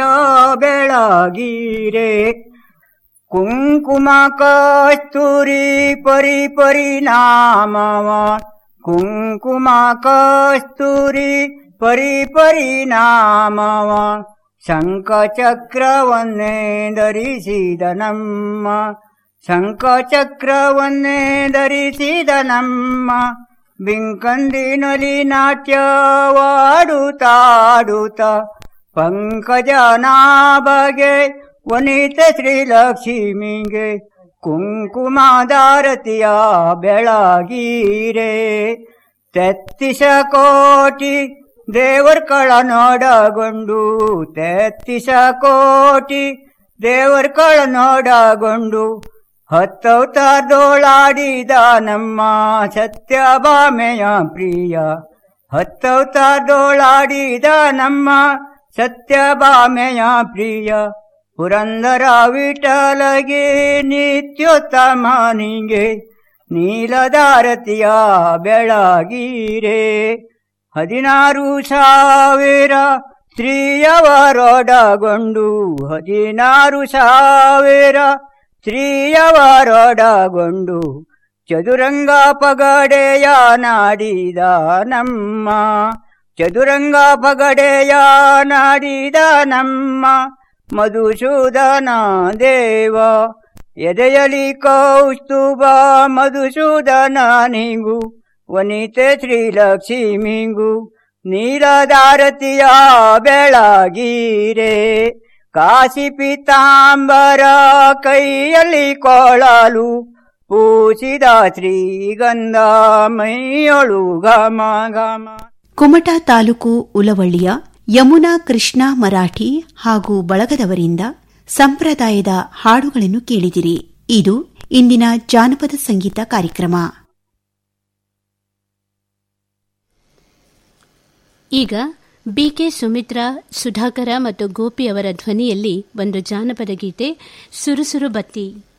ಬೆಳಗಿರೆ ಕುಂಕುಮ ಕಸ್ತೂರಿ ಪರಿ ಪರಿಣಾಮವ ಕುಂಕುಮ ಕಸ್ತೂರಿ ಪರಿ ಪರಿಣಾಮವ ಶಂಖಚಕ್ರವನ್ನೇ ಧರಿಸಿದ ನಮ್ಮ ಶಂಖಚಕ್ರವನ್ನೇ ಧರಿಸಿದ ನಮ್ಮ ಬಿಂಕಂದಿನಲಿ ನಾಟ್ಯವಾಡುತ್ತಾಡುತ್ತ ಪಂಕಜನಾಭಗೆ ವನಿತ ಶ್ರೀಲಕ್ಷ್ಮಿಗೆ ಕುಂಕುಮಾದಾರತಿಯ ಬೆಳಗೀರೆ ತೆತ್ತಿಸ ಕೋಟಿ ದೇವರ್ಕಳ ನೋಡಗೊಂಡು ತೆತ್ತಿಸ ಕೋಟಿ ದೇವರ್ಕಳ ನೋಡಗೊಂಡು ಹತ್ತವತಾರದೋಳಾಡಿದ ನಮ್ಮ ಸತ್ಯಭಾಮೆಯ ಪ್ರಿಯ ಹತ್ತವತಾರದೋಳಾಡಿದ ನಮ್ಮ ಸತ್ಯಭಾಮೆಯ ಪ್ರಿಯ ಪುರಂದರ ವಿಠಲಗೆ ನಿತ್ಯೋತ್ತಮನಿಗೆ ನೀಲದಾರತಿಯ ಬೆಳಗೀರೆ ಹದಿನಾರು ಸಾವಿರ ಸ್ತ್ರೀಯವರೊಡಗೊಂಡು ಹದಿನಾರು ಸಾವಿರ ಸ್ತ್ರೀಯವರೊಡಗೊಂಡು ಚದುರಂಗ ಪಗಡೆಯ ನಾಡಿದ ನಮ್ಮ ಚದುರಂಗ ಪಗಡೆಯ ನಾಡಿದ ನಮ್ಮ ಮಧುಸೂದನ ದೇವ ಎದೆಯಲಿ ಕೌಸ್ತುಭ ಮಧುಸೂದನನಿಗೂ ವನಿತೆ ಶ್ರೀಲಕ್ಷ್ಮಿಗೂ ನೀಲದಾರತಿಯ ಬೆಳಗೀರೆ ಕಾಶಿ ಪೀತಾಂಬರ ಕೈಯಲ್ಲಿ ಕೊಳಲು ಪೂಸಿದ ಶ್ರೀಗಂಧ ಮೈಯೊಳು ಘಮ ಘಮ ಕುಮಟಾ ತಾಲೂಕು ಉಲವಳ್ಳಿಯ ಯಮುನಾ ಕೃಷ್ಣ ಮರಾಠಿ ಹಾಗೂ ಬಳಗದವರಿಂದ ಸಂಪ್ರದಾಯದ ಹಾಡುಗಳನ್ನು ಕೇಳಿದಿರಿ ಇದು ಇಂದಿನ ಜಾನಪದ ಸಂಗೀತ ಕಾರ್ಯಕ್ರಮ ಈಗ ಬಿಕೆ ಸುಮಿತ್ರಾ ಸುಧಾಕರ ಮತ್ತು ಗೋಪಿ ಅವರ ಧ್ವನಿಯಲ್ಲಿ ಒಂದು ಜಾನಪದ ಗೀತೆ ಸುರುಸುರು ಬತ್ತಿ